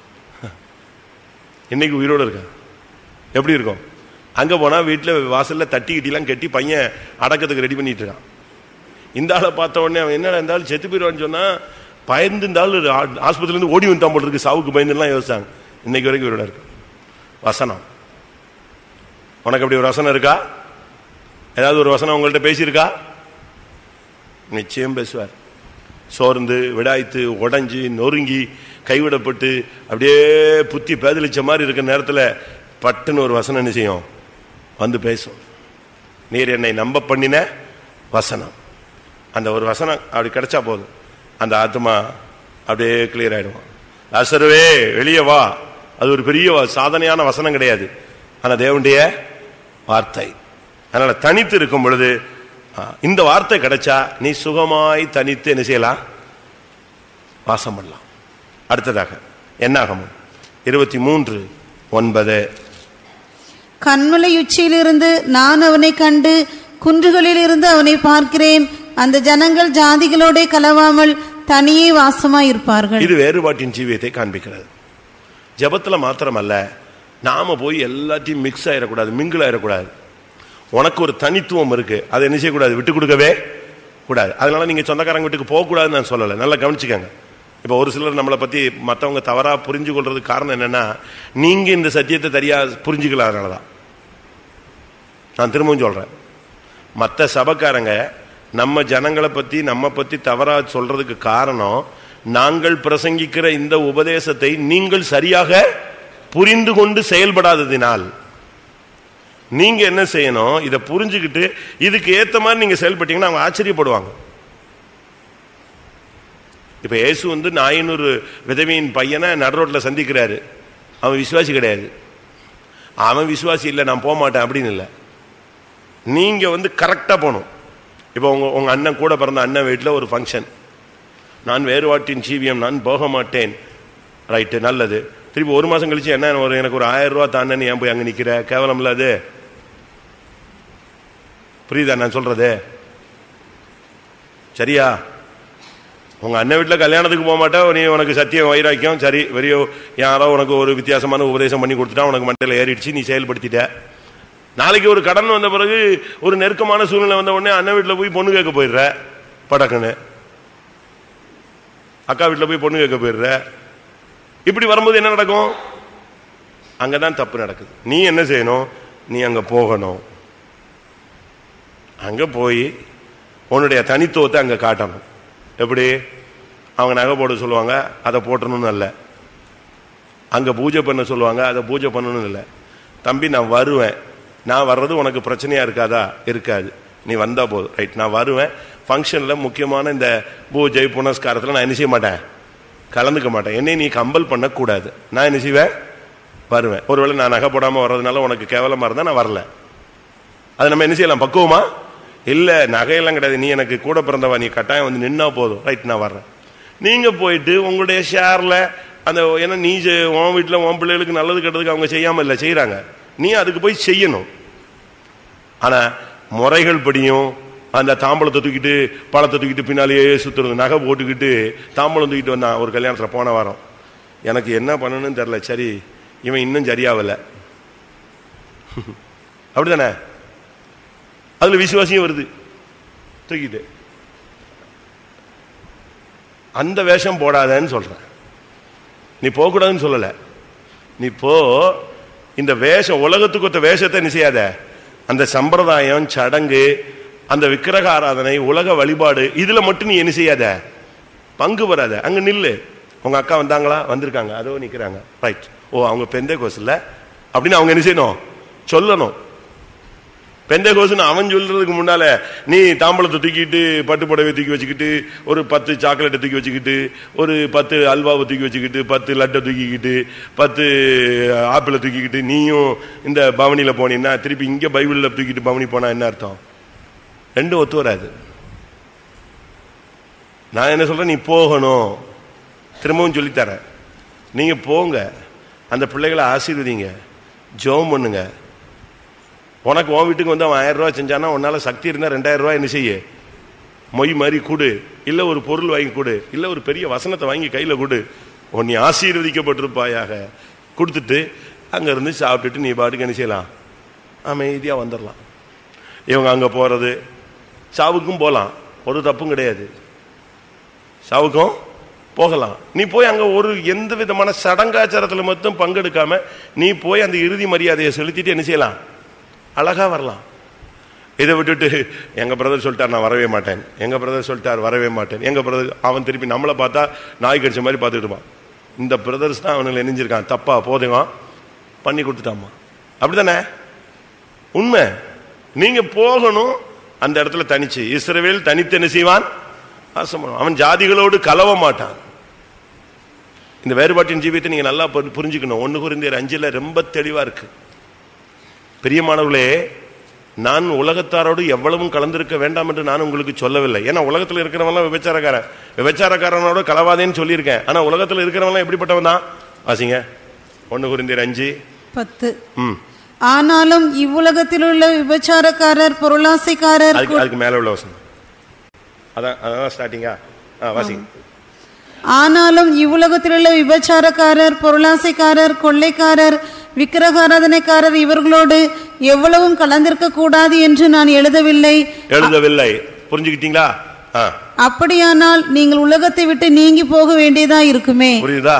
இன்னைக்கு உயிரோட இருக்கான் எப்படி இருக்கும் அங்க போனா வீட்டுல வாசல்ல தட்டி கிட்டிலாம் கட்டி பையன் அடக்கத்துக்கு ரெடி பண்ணிட்டு இருக்கான் இந்த ஆளை பார்த்த உடனே அவன் என்னடா இந்த ஆள் செத்து போயிடுவான்னு சொன்னா பயந்து இந்த ஆள் ஆ- ஆஸ்பத்திரியில இருந்து ஓடி வந்துட்டான் போல இருக்கு சாவுக்கு பயந்துலாம் யோசிச்சாங்க இன்னைக்கு வரைக்கும் இவரோட இருக்கு வசனம் உனக்கு அப்படி ஒரு வசனம் இருக்கா ஏதாவது ஒரு வசனம் உங்கள்ட்ட பேசியிருக்கா நிச்சயம் பேசுவார் சோர்ந்து விடாய்த்து உடைஞ்சு நொறுங்கி கைவிடப்பட்டு அப்படியே புத்தி பேதலிச்ச மாதிரி இருக்கிற நேரத்தில் பட்டுன்னு ஒரு வசனம் என்ன செய்யும் வந்து பேசும் நீர் என்னை நம்ப பண்ணின வசனம் அந்த ஒரு வசனம் அப்படி கிடைச்சா போதும் அந்த ஆத்மா அப்படியே கிளியர் ஆயிடும் அசருவே வெளியே வா அது ஒரு பெரிய வ- சாதனையான வசனம் கிடையாது ஆனா தேவனுடைய வார்த்தை அதனால தனித்து இருக்கும் பொழுது ஆ, இந்த வார்த்தை கிடைச்சா நீ சுகமாய் தனித்து என்ன செய்யலாம் வாசம் பண்ணலாம் அடுத்ததாக என்னாகமும் இருபத்தி மூன்று ஒன்பது கண்மலை உச்சியிலிருந்து நான் அவனை கண்டு குன்றுகளில் இருந்து அவனை பார்க்கிறேன் அந்த ஜனங்கள் ஜாதிகளோட கலவாமல் தனியே வாசமாயிருப்பார்கள் இது வேறுபாட்டின் ஜீவியத்தை காண்பிக்கிறது ஜெபத்துல மாத்திரமல்ல நாம போய் எல்லாத்தையும் மிக்ஸ் ஆயிடக்கூடாது மிங்கிள் ஆயிடக்கூடாது உனக்கு ஒரு தனித்துவம் இருக்கு அதை என்ன செய்யக்கூடாது விட்டு கொடுக்கவே கூடாது அதனால நீங்க சொந்தக்காரங்க வீட்டுக்கு போகக்கூடாதுன்னு நான் சொல்லலை நல்லா கவனிச்சுக்கங்க இப்போ ஒரு சிலர் நம்மளை பத்தி மற்றவங்க தவறா புரிஞ்சு கொள்றதுக்கு காரணம் என்னன்னா நீங்க இந்த சத்தியத்தை சரியா புரிஞ்சுக்கல அதனால தான் நான் திரும்பவும் சொல்றேன் மற்ற சபக்காரங்க நம்ம ஜனங்களை பத்தி நம்ம பத்தி தவறா சொல்றதுக்கு காரணம் நாங்கள் பிரசங்கிக்கிற இந்த உபதேசத்தை நீங்கள் சரியாக புரிந்து கொண்டு செயல்படாததினால் நீங்க என்ன செய்யணும் இதை புரிஞ்சுக்கிட்டு இதுக்கு ஏத்த மாதிரி நீங்க செயல்பட்டீங்கன்னா அவங்க ஆச்சரியப்படுவாங்க இப்ப இயேசு வந்து நாயனூர் விதவியின் பையனை நடுரோட்ல சந்திக்கிறாரு அவன் விசுவாசி கிடையாது அவன் விசுவாசி இல்லை நான் போக மாட்டேன் அப்படின்னு இல்லை நீங்க வந்து கரெக்டா போகணும் இப்போ உங்க உங்க அண்ணன் கூட பிறந்த அண்ணன் வீட்டில் ஒரு ஃபங்க்ஷன் நான் வேறுபாட்டின் ஜீவியம் நான் போக மாட்டேன் ரைட்டு நல்லது திருப்பி ஒரு மாசம் கழிச்சு என்ன ஒரு எனக்கு ஒரு ஆயிரம் ரூபா தானே ஏன் போய் அங்க நிக்கிற கேவலம் இல்ல அது புரியுதா நான் சொல்றது சரியா உங்க அண்ணன் வீட்டுல கல்யாணத்துக்கு போக மாட்டேன் நீ உனக்கு சத்தியம் வைராக்கியம் சரி வெறியோ யாரோ உனக்கு ஒரு வித்தியாசமான உபதேசம் பண்ணி கொடுத்துட்டா உனக்கு மண்டையில ஏறிடுச்சு நீ செயல்படுத்திட்ட நாளைக்கு ஒரு கடன் வந்த பிறகு ஒரு நெருக்கமான சூழ்நிலை வந்த உடனே அண்ணன் வீட்டுல போய் பொண்ணு கேட்க போயிடுற படக்குன்னு அக்கா வீட்டுல போய் பொண்ணு கேட்க போயிடுற இப்படி வரும்போது என்ன நடக்கும் அங்கதான் தப்பு நடக்குது நீ என்ன செய்யணும் நீ அங்க போகணும் அங்க போய் உன்னுடைய தனித்துவத்தை அங்க காட்டணும் எப்படி அவங்க நகை போட சொல்லுவாங்க அதை போட்டணும்னு அல்ல அங்க பூஜை பண்ண சொல்லுவாங்க அதை பூஜை பண்ணணும்னு இல்லை தம்பி நான் வருவேன் நான் வர்றது உனக்கு பிரச்சனையா இருக்காதா இருக்காது நீ வந்தா போதும் ரைட் நான் வருவேன் ஃபங்க்ஷன்ல முக்கியமான இந்த பூஜை புனஸ்காரத்தில் நான் என்ன செய்ய மாட்டேன் கலந்துக்க மாட்டேன் என்னை நீ கம்பல் பண்ணக்கூடாது நான் என்ன செய்வேன் வருவேன் ஒருவேளை நான் நகை போடாம வர்றதுனால உனக்கு கேவலமா இருந்தா நான் வரல அது நம்ம என்ன செய்யலாம் பக்குவமா இல்ல நகையெல்லாம் கிடையாது நீ எனக்கு கூட பிறந்தவா நீ கட்டாயம் வந்து நின்னா போதும் ரைட் நான் வர்றேன் நீங்க போயிட்டு உங்களுடைய ஷேர்ல அந்த ஏன்னா நீ செ- உன் வீட்டுல உன் பிள்ளைகளுக்கு நல்லது கெட்டதுக்கு அவங்க செய்யாம இல்ல செய்யறாங்க நீ அதுக்கு போய் செய்யணும் ஆனா முறைகள் படியும் அந்த தாம்பளத்தை தூக்கிட்டு பழத்தை தூக்கிட்டு பின்னாலேயே சுத்துறது நகை போட்டுக்கிட்டு தாம்பளம் தூக்கிட்டு வந்தான் ஒரு கல்யாணத்துல போன வாரம் எனக்கு என்ன பண்ணணும்னு தெரியல சரி இவன் இன்னும் சரியாவல அப்படிதானே அதுல விசுவாசியம் வருது தூக்கிட்டு அந்த வேஷம் போடாதேன்னு சொல்றேன் நீ போகக்கூடாதுன்னு சொல்லல நீ போ இந்த வேஷம் உலகத்துக்கு ஒத்த வேஷத்தை நீ செய்யாத அந்த சம்பிரதாயம் சடங்கு அந்த விக்கிரக ஆராதனை உலக வழிபாடு இதுல மட்டும் நீ என்ன செய்யாத பங்கு வராத அங்க நில்லு உங்க அக்கா வந்தாங்களா வந்திருக்காங்க அதோ நிக்கிறாங்க ரைட் ஓ அவங்க பெந்தே கோஸ் இல்ல அப்படின்னு அவங்க என்ன செய்யணும் சொல்லணும் பெந்தை கோசுன்னு அவன் சொல்றதுக்கு முன்னால நீ தாம்பளத்தை தூக்கிட்டு பட்டு புடவை தூக்கி வச்சுக்கிட்டு ஒரு பத்து சாக்லேட்டை தூக்கி வச்சுக்கிட்டு ஒரு பத்து அல்வாவை தூக்கி வச்சுக்கிட்டு பத்து லட்டை தூக்கிக்கிட்டு பத்து ஆப்பிளை தூக்கிக்கிட்டு நீயும் இந்த பவனியில போனீங்கன்னா திருப்பி இங்க பைபிள்ல தூக்கிட்டு பவனி போனா என்ன அர்த்தம் ரெண்டும் ஒத்து வராது நான் என்ன சொல்றேன் நீ போகணும் திரும்பவும் சொல்லித்தரேன் நீங்க போங்க அந்த பிள்ளைகளை ஆசீர்வதிங்க ஜெபம் பண்ணுங்க உனக்கு உன் வீட்டுக்கு வந்து அவன் ஆயிரம் ரூபாய் செஞ்சானா உன்னால சக்தி இருந்தா ரெண்டாயிரம் ரூபாய் என்ன செய்ய மொய் மாதிரி கொடு இல்ல ஒரு பொருள் வாங்கி கொடு இல்ல ஒரு பெரிய வசனத்தை வாங்கி கையில கொடு உன்னை ஆசீர்வதிக்கப்பட்டிருப்பாயாக கொடுத்துட்டு அங்க இருந்து சாப்பிட்டுட்டு நீ பாட்டுக்கு என்ன செய்யலாம் அமைதியா வந்துடலாம் இவங்க அங்க போறது சாவுக்கும் போலாம் ஒரு தப்பும் கிடையாது சாவுக்கும் போகலாம் நீ போய் அங்க ஒரு எந்த விதமான சடங்காச்சாரத்துல மட்டும் பங்கெடுக்காம நீ போய் அந்த இறுதி மரியாதையை செலுத்திட்டு என்ன செய்யலாம் அழகா வரலாம் இதை விட்டுட்டு எங்க பிரதர் சொல்லிட்டார் நான் வரவே மாட்டேன் எங்க பிரதர் சொல்லிட்டார் வரவே மாட்டேன் எங்க பிரதர் அவன் திருப்பி நம்மளை பார்த்தா நாய் கடிச்ச மாதிரி பார்த்துட்டு இருப்பான் இந்த பிரதர்ஸ் தான் அவனுங்களை நெஞ்சிருக்கான் தப்பா போதுங்க பண்ணி கொடுத்துட்டாமா அப்படிதானே உண்மை நீங்க போகணும் அந்த இடத்துல தனிச்சு இஸ்ரவேல் தனித்து என்ன செய்வான் வாசம் பண்ணுவான். அவன் ஜாதிகளோடு கலவ மாட்டான் இந்த வேறுபாட்டின் ஜீவியத்தை நீங்க நல்லா புரி- புரிஞ்சுக்கணும் ஒன்னு குறிந்தியர் அஞ்சுல ரொம்ப தெளிவா இருக்கு பிரியமானவர்களே நான் உலகத்தாரோடு எவ்வளவும் கலந்திருக்க வேண்டாம் என்று நான் உங்களுக்கு சொல்லவில்லை ஏன்னா உலகத்தில் இருக்கிறவன்லாம் விபச்சாரக்காரன் விபச்சாரக்காரனோட கலவாதேன்னு சொல்லியிருக்கேன் ஆனா உலகத்தில் இருக்கிறவன்லாம் எப்படிப்பட்டவன் தான் வாசிங்க ஒன்னு குறிந்தியர் அஞ்சு பத்து ம் ஆனாலும் இவ்வுலகத்தில் உள்ள விபச்சாரக்காரர் பொருளாசைக்காரர் அதுக்கு அதுக்கு மேல உள்ள வசனம் அதான் அதான் ஸ்டார்டிங்கா ஆ வாசிங்க ஆனாலும் இவ்வுலகத்தில் உள்ள விபச்சாரக்காரர் பொருளாசைக்காரர் கொள்ளைக்காரர் விக்கிரகாராதனைக்காரர் இவர்களோடு எவ்வளவும் கலந்திருக்க கூடாது என்று நான் எழுதவில்லை எழுதவில்லை புரிஞ்சுக்கிட்டீங்களா ஆ அப்படியானால் நீங்கள் உலகத்தை விட்டு நீங்கி போக வேண்டியதா இருக்குமே புரியுதா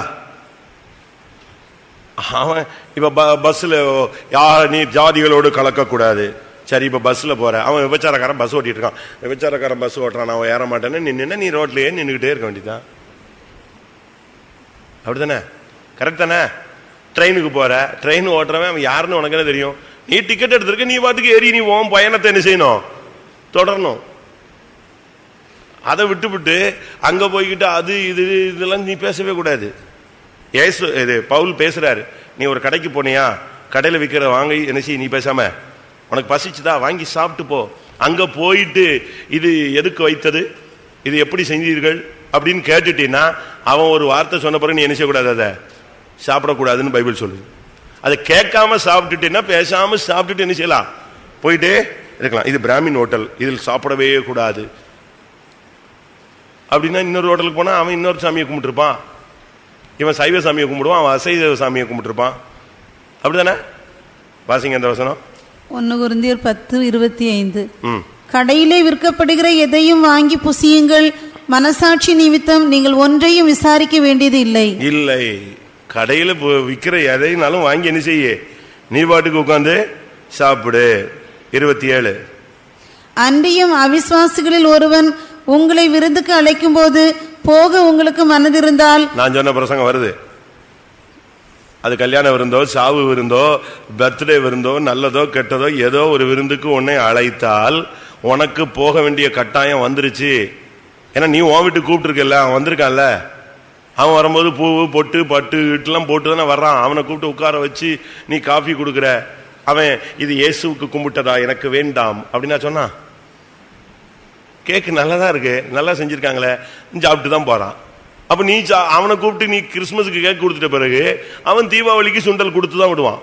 அவன் இப்ப ப- பஸ்ல யார் நீ ஜாதிகளோடு கலக்கக்கூடாது சரி இப்ப பஸ்ல போற அவன் விபச்சாரக்காரன் பஸ் ஓட்டிட்டு இருக்கான் விபச்சாரக்காரன் பஸ் ஓட்டுறான் அவன் ஏற மாட்டேன்னு நீ நின்னு நீ ரோட்லயே நின்னுகிட்டே இருக்க வேண்டியதுதான் அப்படிதானே கரெக்ட் தானே ட்ரெயினுக்கு போற ட்ரெயின் ஓட்டுறவன் அவன் யாருன்னு உனக்கு என்ன தெரியும் நீ டிக்கெட் எடுத்திருக்க நீ பாட்டுக்கு ஏறி நீ உன் பயணத்தை என்ன செய்யணும் தொடரணும் அதை விட்டுவிட்டு அங்க போய்கிட்டு அது இது இதெல்லாம் நீ பேசவே கூடாது ஏசு இது பவுல் பேசுறாரு நீ ஒரு கடைக்கு போனியா கடையில விற்கிற வாங்கி என்ன செய்ய நீ பேசாம உனக்கு பசிச்சுதா வாங்கி சாப்பிட்டு போ அங்க போயிட்டு இது எதுக்கு வைத்தது இது எப்படி செஞ்சீர்கள் அப்படின்னு கேட்டுட்டீன்னா அவன் ஒரு வார்த்தை சொன்ன பிறகு நீ என்ன செய்யக்கூடாது அதை சாப்பிடக்கூடாதுன்னு பைபிள் சொல்லுது அதை கேட்காம சாப்பிட்டுட்டேன்னா பேசாம சாப்பிட்டுட்டு என்ன செய்யலாம் போயிட்டே இருக்கலாம் இது பிராமின் ஹோட்டல் இதில் சாப்பிடவே கூடாது அப்படின்னா இன்னொரு ஹோட்டலுக்கு போனா அவன் இன்னொரு சாமியை கும்பிட்டுருப்பான் இவன் சைவ சாமியை கும்பிடுவான் அவன் அசைவ சாமியை கும்பிட்டுருப்பான் அப்படிதானே வாசிங்க அந்த வசனம் ஒன்னு குருந்தியர் பத்து இருபத்தி ஐந்து ம் கடையிலே விற்கப்படுகிற எதையும் வாங்கி புசியுங்கள் மனசாட்சி நிமித்தம் நீங்கள் ஒன்றையும் விசாரிக்க வேண்டியது இல்லை இல்லை கடையில் விற்கிற எதைனாலும் வாங்கி என்ன செய்ய நீ பாட்டுக்கு உட்காந்து சாப்பிடு இருபத்தி ஏழு அன்றியும் அவிசுவாசிகளில் ஒருவன் உங்களை விருந்துக்கு அழைக்கும் போது போக உங்களுக்கு மனதிருந்தால் நான் சொன்ன பிரசங்கம் வருது அது கல்யாண விருந்தோ சாவு விருந்தோ பர்த்டே விருந்தோ நல்லதோ கெட்டதோ ஏதோ ஒரு விருந்துக்கு உன்னை அழைத்தால் உனக்கு போக வேண்டிய கட்டாயம் வந்துருச்சு ஏன்னா நீ உன் வீட்டுக்கு கூப்பிட்டுருக்கல அவன் வந்திருக்கான்ல அவன் வரும்போது பூவு பொட்டு பட்டு இட்டுலாம் போட்டு தானே வர்றான் அவனை கூப்பிட்டு உட்கார வச்சு நீ காஃபி கொடுக்குற அவன் இது இயேசுவுக்கு கும்பிட்டதா எனக்கு வேண்டாம் அப்படின்னா சொன்னான் கேக்கு நல்லதா இருக்கு நல்லா செஞ்சிருக்காங்களே சாப்பிட்டு தான் போறான் அப்ப நீ சா- அவனை கூப்பிட்டு நீ கிறிஸ்மஸுக்கு கேக் கொடுத்துட்ட பிறகு அவன் தீபாவளிக்கு சுண்டல் கொடுத்து தான் விடுவான்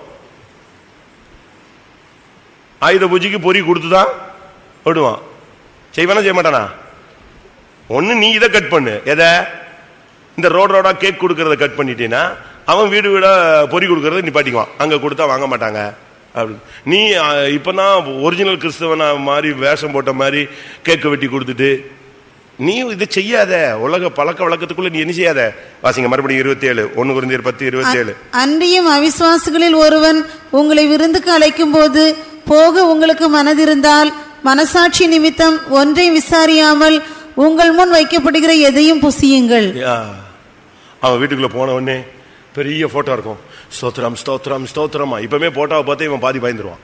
ஆயுத பூஜைக்கு பொறி கொடுத்து தான் விடுவான் செய்வானா செய்ய மாட்டானா ஒண்ணு நீ இதை கட் பண்ணு எதை இந்த ரோட் ரோடா கேக் கொடுக்கறத கட் பண்ணிட்டீன்னா அவன் வீடு வீடா பொறி கொடுக்கறத நிப்பாட்டிக்குவான் அங்க கொடுத்தா வாங்க மாட்டாங்க அப்படி நீ அஹ், இப்பதான் ஒரிஜினல் கிறிஸ்தவனா மாதிரி வேஷம் போட்ட மாதிரி கேக்கு வெட்டி கொடுத்துட்டு நீ இதை செய்யாத உலக பழக்க வழக்கத்துக்குள்ள நீ என்ன செய்யாத வாசிங்க மறுபடியும் இருபத்தி ஏழு ஒன்னு குறைந்தர் பத்து இருபத்தி ஏழு அன்றியும் அவிசுவாசிகளில் ஒருவன் உங்களை விருந்துக்கு அழைக்கும் போது போக உங்களுக்கு மனதிருந்தால் மனசாட்சி நிமித்தம் ஒன்றை விசாரியாமல் உங்கள் முன் வைக்கப்படுகிற எதையும் புசியுங்கள் யா. அவன் வீட்டுக்குள்ள போன உடனே பெரிய போட்டோ இருக்கும் ஸ்தோத்திரம் ஸ்தோத்திரம் ஸ்தோத்திரமா இப்பவுமே போட்டோவை பார்த்து இவன் பாதி பயந்துருவான்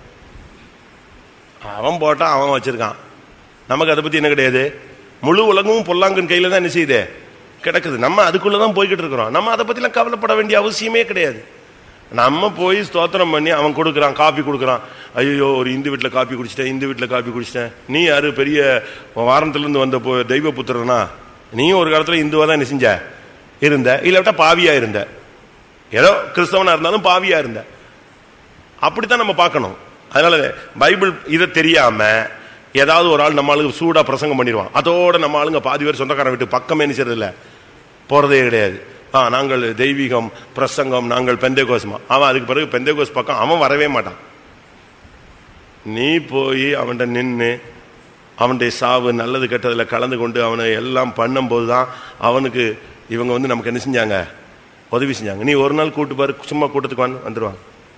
அவன் போட்டா அவன் வச்சிருக்கான் நமக்கு அதை பத்தி என்ன கிடையாது முழு உலகமும் பொல்லாங்கன் கையில தான் என்ன செய்யுது கிடக்குது நம்ம அதுக்குள்ள தான் போய்கிட்டு இருக்கிறோம் நம்ம அதை பத்திலாம் கவலைப்பட வேண்டிய அவசியமே கிடையாது நம்ம போய் ஸ்தோத்திரம் பண்ணி அவன் கொடுக்குறான் காப்பி கொடுக்குறான் ஐயோ ஒரு இந்து வீட்டில் காப்பி குடிச்சிட்டேன் இந்த வீட்டில் காப்பி குடிச்சிட்டேன் நீ யாரு பெரிய வாரத்திலிருந்து வந்த போ- தெய்வ புத்திரனா நீயும் ஒரு காலத்தில் இந்துவா தான் என்ன செஞ்ச இருந்த இல்லாட்டா பாவியா இருந்த ஏதோ கிறிஸ்தவனா இருந்தாலும் பாவியா இருந்த அப்படித்தான் நம்ம பார்க்கணும் அதனால பைபிள் இதை தெரியாம ஏதாவது ஒரு ஆள் நம்ம ஆளுங்க சூடா பிரசங்கம் பண்ணிடுவான் அதோட நம்ம ஆளுங்க பாதி பேர் சொந்தக்காரன் விட்டு பக்கமே நினைச்சது இல்ல போறதே கிடையாது ஆ நாங்கள் தெய்வீகம் பிரசங்கம் நாங்கள் பெந்தேகோஸ்மா அவன் அதுக்கு பிறகு பெந்தேகோஸ் பக்கம் அவன் வரவே மாட்டான் நீ போய் அவன்கிட்ட நின்று அவனுடைய சாவு நல்லது கெட்டதுல கலந்து கொண்டு அவனை எல்லாம் பண்ணும்போது தான் அவனுக்கு இவங்க வந்து நமக்கு என்ன செஞ்சாங்க உதவி செஞ்சாங்க நீ ஒரு நாள் கூட்டு பாரு சும்மா கூட்டத்துக்கு வந்து வந்துருவாங்க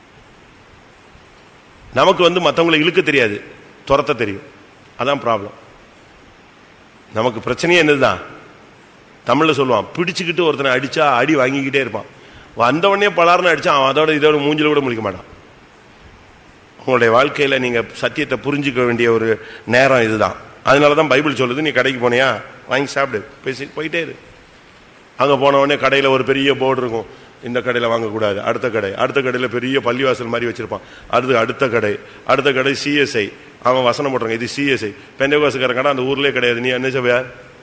நமக்கு வந்து மற்றவங்களை இழுக்க தெரியாது துரத்த தெரியும் அதான் ப்ராப்ளம் நமக்கு பிரச்சனையே என்னதுதான் தமிழ்ல சொல்லுவான் பிடிச்சுக்கிட்டு ஒருத்தனை அடிச்சா அடி வாங்கிக்கிட்டே இருப்பான் வந்த உடனே பலார்னு அடிச்சா அவன் அதோட இதோட மூஞ்சில கூட முழிக்க மாட்டான் உங்களுடைய வாழ்க்கையில நீங்க சத்தியத்தை புரிஞ்சுக்க வேண்டிய ஒரு நேரம் இதுதான் அதனால தான் பைபிள் சொல்லுது நீ கடைக்கு போனியா வாங்கி சாப்பிடு பேசி போயிட்டே இரு அங்க போன உடனே கடையில ஒரு பெரிய போர்டு இருக்கும் இந்த கடையில வாங்கக்கூடாது அடுத்த கடை அடுத்த கடையில பெரிய பள்ளிவாசல் மாதிரி வச்சிருப்பான் அடுத்து அடுத்த கடை அடுத்த கடை சிஎஸ்ஐ அவன் வசனம் போட்டுறாங்க இது சிஎஸ்ஐ பெந்தகோசுக்கார கடை அந்த ஊர்லயே கிடையாது நீ என்ன செய்வ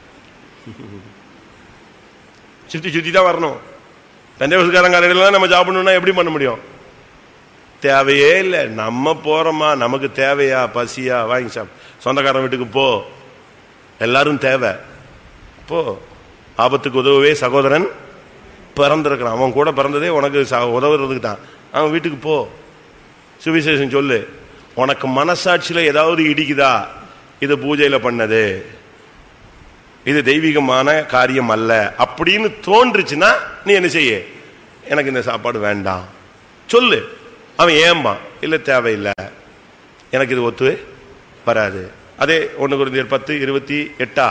சுத்தி சுத்தி தான் வரணும் பெந்தகோசுக்காரங்க கடையில நம்ம சாப்பிடணும்னா எப்படி பண்ண முடியும் தேவையே இல்லை நம்ம போறோமா நமக்கு தேவையா பசியா வாங்கி சாப்பிடு சொந்தக்காரன் வீட்டுக்கு போ எல்லாரும் தேவை போ ஆபத்துக்கு உதவவே சகோதரன் பிறந்திருக்கிறான் அவன் கூட பிறந்ததே உனக்கு ச- உதவுறதுக்கு தான் அவன் வீட்டுக்கு போ சுவிசேஷம் சொல்லு உனக்கு மனசாட்சியில ஏதாவது இடிக்குதா இது பூஜையில பண்ணது இது தெய்வீகமான காரியம் அல்ல அப்படின்னு தோன்றுச்சுன்னா நீ என்ன செய்ய எனக்கு இந்த சாப்பாடு வேண்டாம் சொல்லு அவன் ஏம்பான் இல்ல தேவையில்லை எனக்கு இது ஒத்து வராது அதே ஒன்று குருந்தியர் பத்து இருபத்தி எட்டா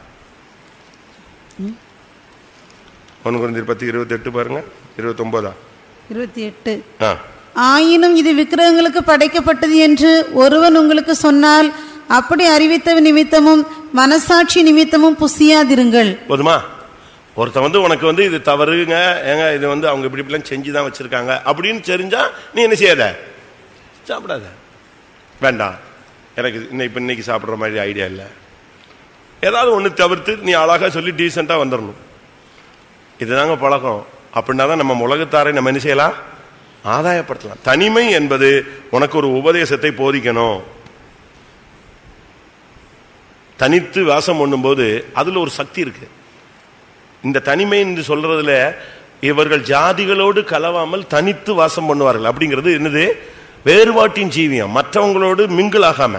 ஒன்று குருந்தியர் பத்து இருபத்தி எட்டு பாருங்க இருபத்தொன்பதா இருபத்தி எட்டு ஆ ஆயினும் இது விக்கிரகங்களுக்கு படைக்கப்பட்டது என்று ஒருவன் உங்களுக்கு சொன்னால் அப்படி அறிவித்த நிமித்தமும் மனசாட்சி நிமித்தமும் புசியாதிருங்கள் போதுமா ஒருத்தன் வந்து உனக்கு வந்து இது தவறுங்க ஏங்க இது வந்து அவங்க இப்படி இப்படிலாம் செஞ்சு தான் வச்சிருக்காங்க அப்படின்னு தெரிஞ்சா நீ என்ன செய்யாத சாப்பிடாத வேண்டாம் எனக்கு இன்னைக்கு இப்போ இன்னைக்கு சாப்பிட்ற மாதிரி ஐடியா இல்லை ஏதாவது ஒன்று தவிர்த்து நீ அழகா சொல்லி டீசெண்டாக வந்துடணும் இதுதாங்க பழக்கம் அப்படின்னா தான் நம்ம உலகத்தாரை நம்ம என்ன செய்யலாம் ஆதாயப்படுத்தலாம் தனிமை என்பது உனக்கு ஒரு உபதேசத்தை போதிக்கணும் தனித்து வாசம் பண்ணும்போது அதுல ஒரு சக்தி இருக்கு இந்த தனிமை என்று சொல்றதுல இவர்கள் ஜாதிகளோடு கலவாமல் தனித்து வாசம் பண்ணுவார்கள் அப்படிங்கிறது என்னது வேறுபாட்டின் ஜீவியம் மற்றவங்களோடு மிங்கிள் ஆகாம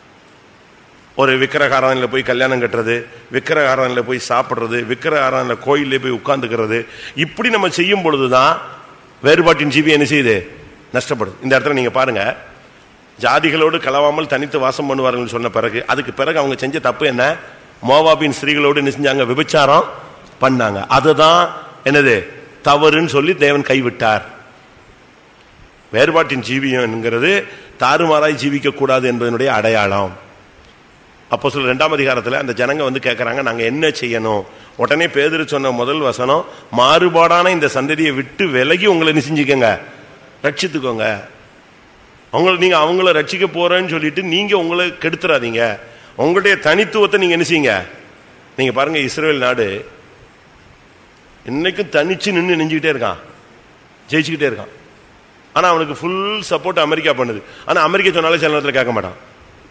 ஒரு விக்கிரகாரனில் போய் கல்யாணம் கட்டுறது விக்கிரகாரனில் போய் சாப்பிட்றது விக்கிரகாரனில் கோயிலே போய் உட்கார்ந்துக்கிறது இப்படி நம்ம செய்யும் பொழுதுதான் வேறுபாட்டின் ஜீவி என்ன செய்யுது நஷ்டப்படுது இந்த இடத்துல நீங்க பாருங்க ஜாதிகளோடு கலவாமல் தனித்து வாசம் பண்ணுவார்கள் சொன்ன பிறகு அதுக்கு பிறகு அவங்க செஞ்ச தப்பு என்ன மோவாபின் ஸ்திரீகளோடு என்ன செஞ்சாங்க விபச்சாரம் பண்ணாங்க அதுதான் என்னது தவறுன்னு சொல்லி தேவன் கைவிட்டார் வேறுபாட்டின் ஜீவியம் என்கிறது தாறுமாறாய் ஜீவிக்க கூடாது என்பதனுடைய அடையாளம் அப்போ சொல்ல ரெண்டாம் அதிகாரத்தில் அந்த ஜனங்க வந்து கேட்குறாங்க நாங்கள் என்ன செய்யணும் உடனே பேதுரு சொன்ன முதல் வசனம் மாறுபாடான இந்த சந்ததியை விட்டு விலகி உங்களை என்ன செஞ்சுக்கோங்க ரட்சித்துக்கோங்க அவங்கள நீங்க அவங்கள ரட்சிக்க போறேன்னு சொல்லிட்டு நீங்க உங்களை கெடுத்துறாதீங்க உங்களுடைய தனித்துவத்தை நீங்க என்ன செய்யுங்க நீங்க பாருங்க இஸ்ரேல் நாடு இன்னைக்கும் தனிச்சு நின்று நெஞ்சுக்கிட்டே இருக்கான் ஜெயிச்சுக்கிட்டே இருக்கான் ஆனா அவனுக்கு ஃபுல் சப்போர்ட் அமெரிக்கா பண்ணுது ஆனா அமெரிக்கா சொன்னாலே சில நேரத்தில் கேட்க மாட்டான்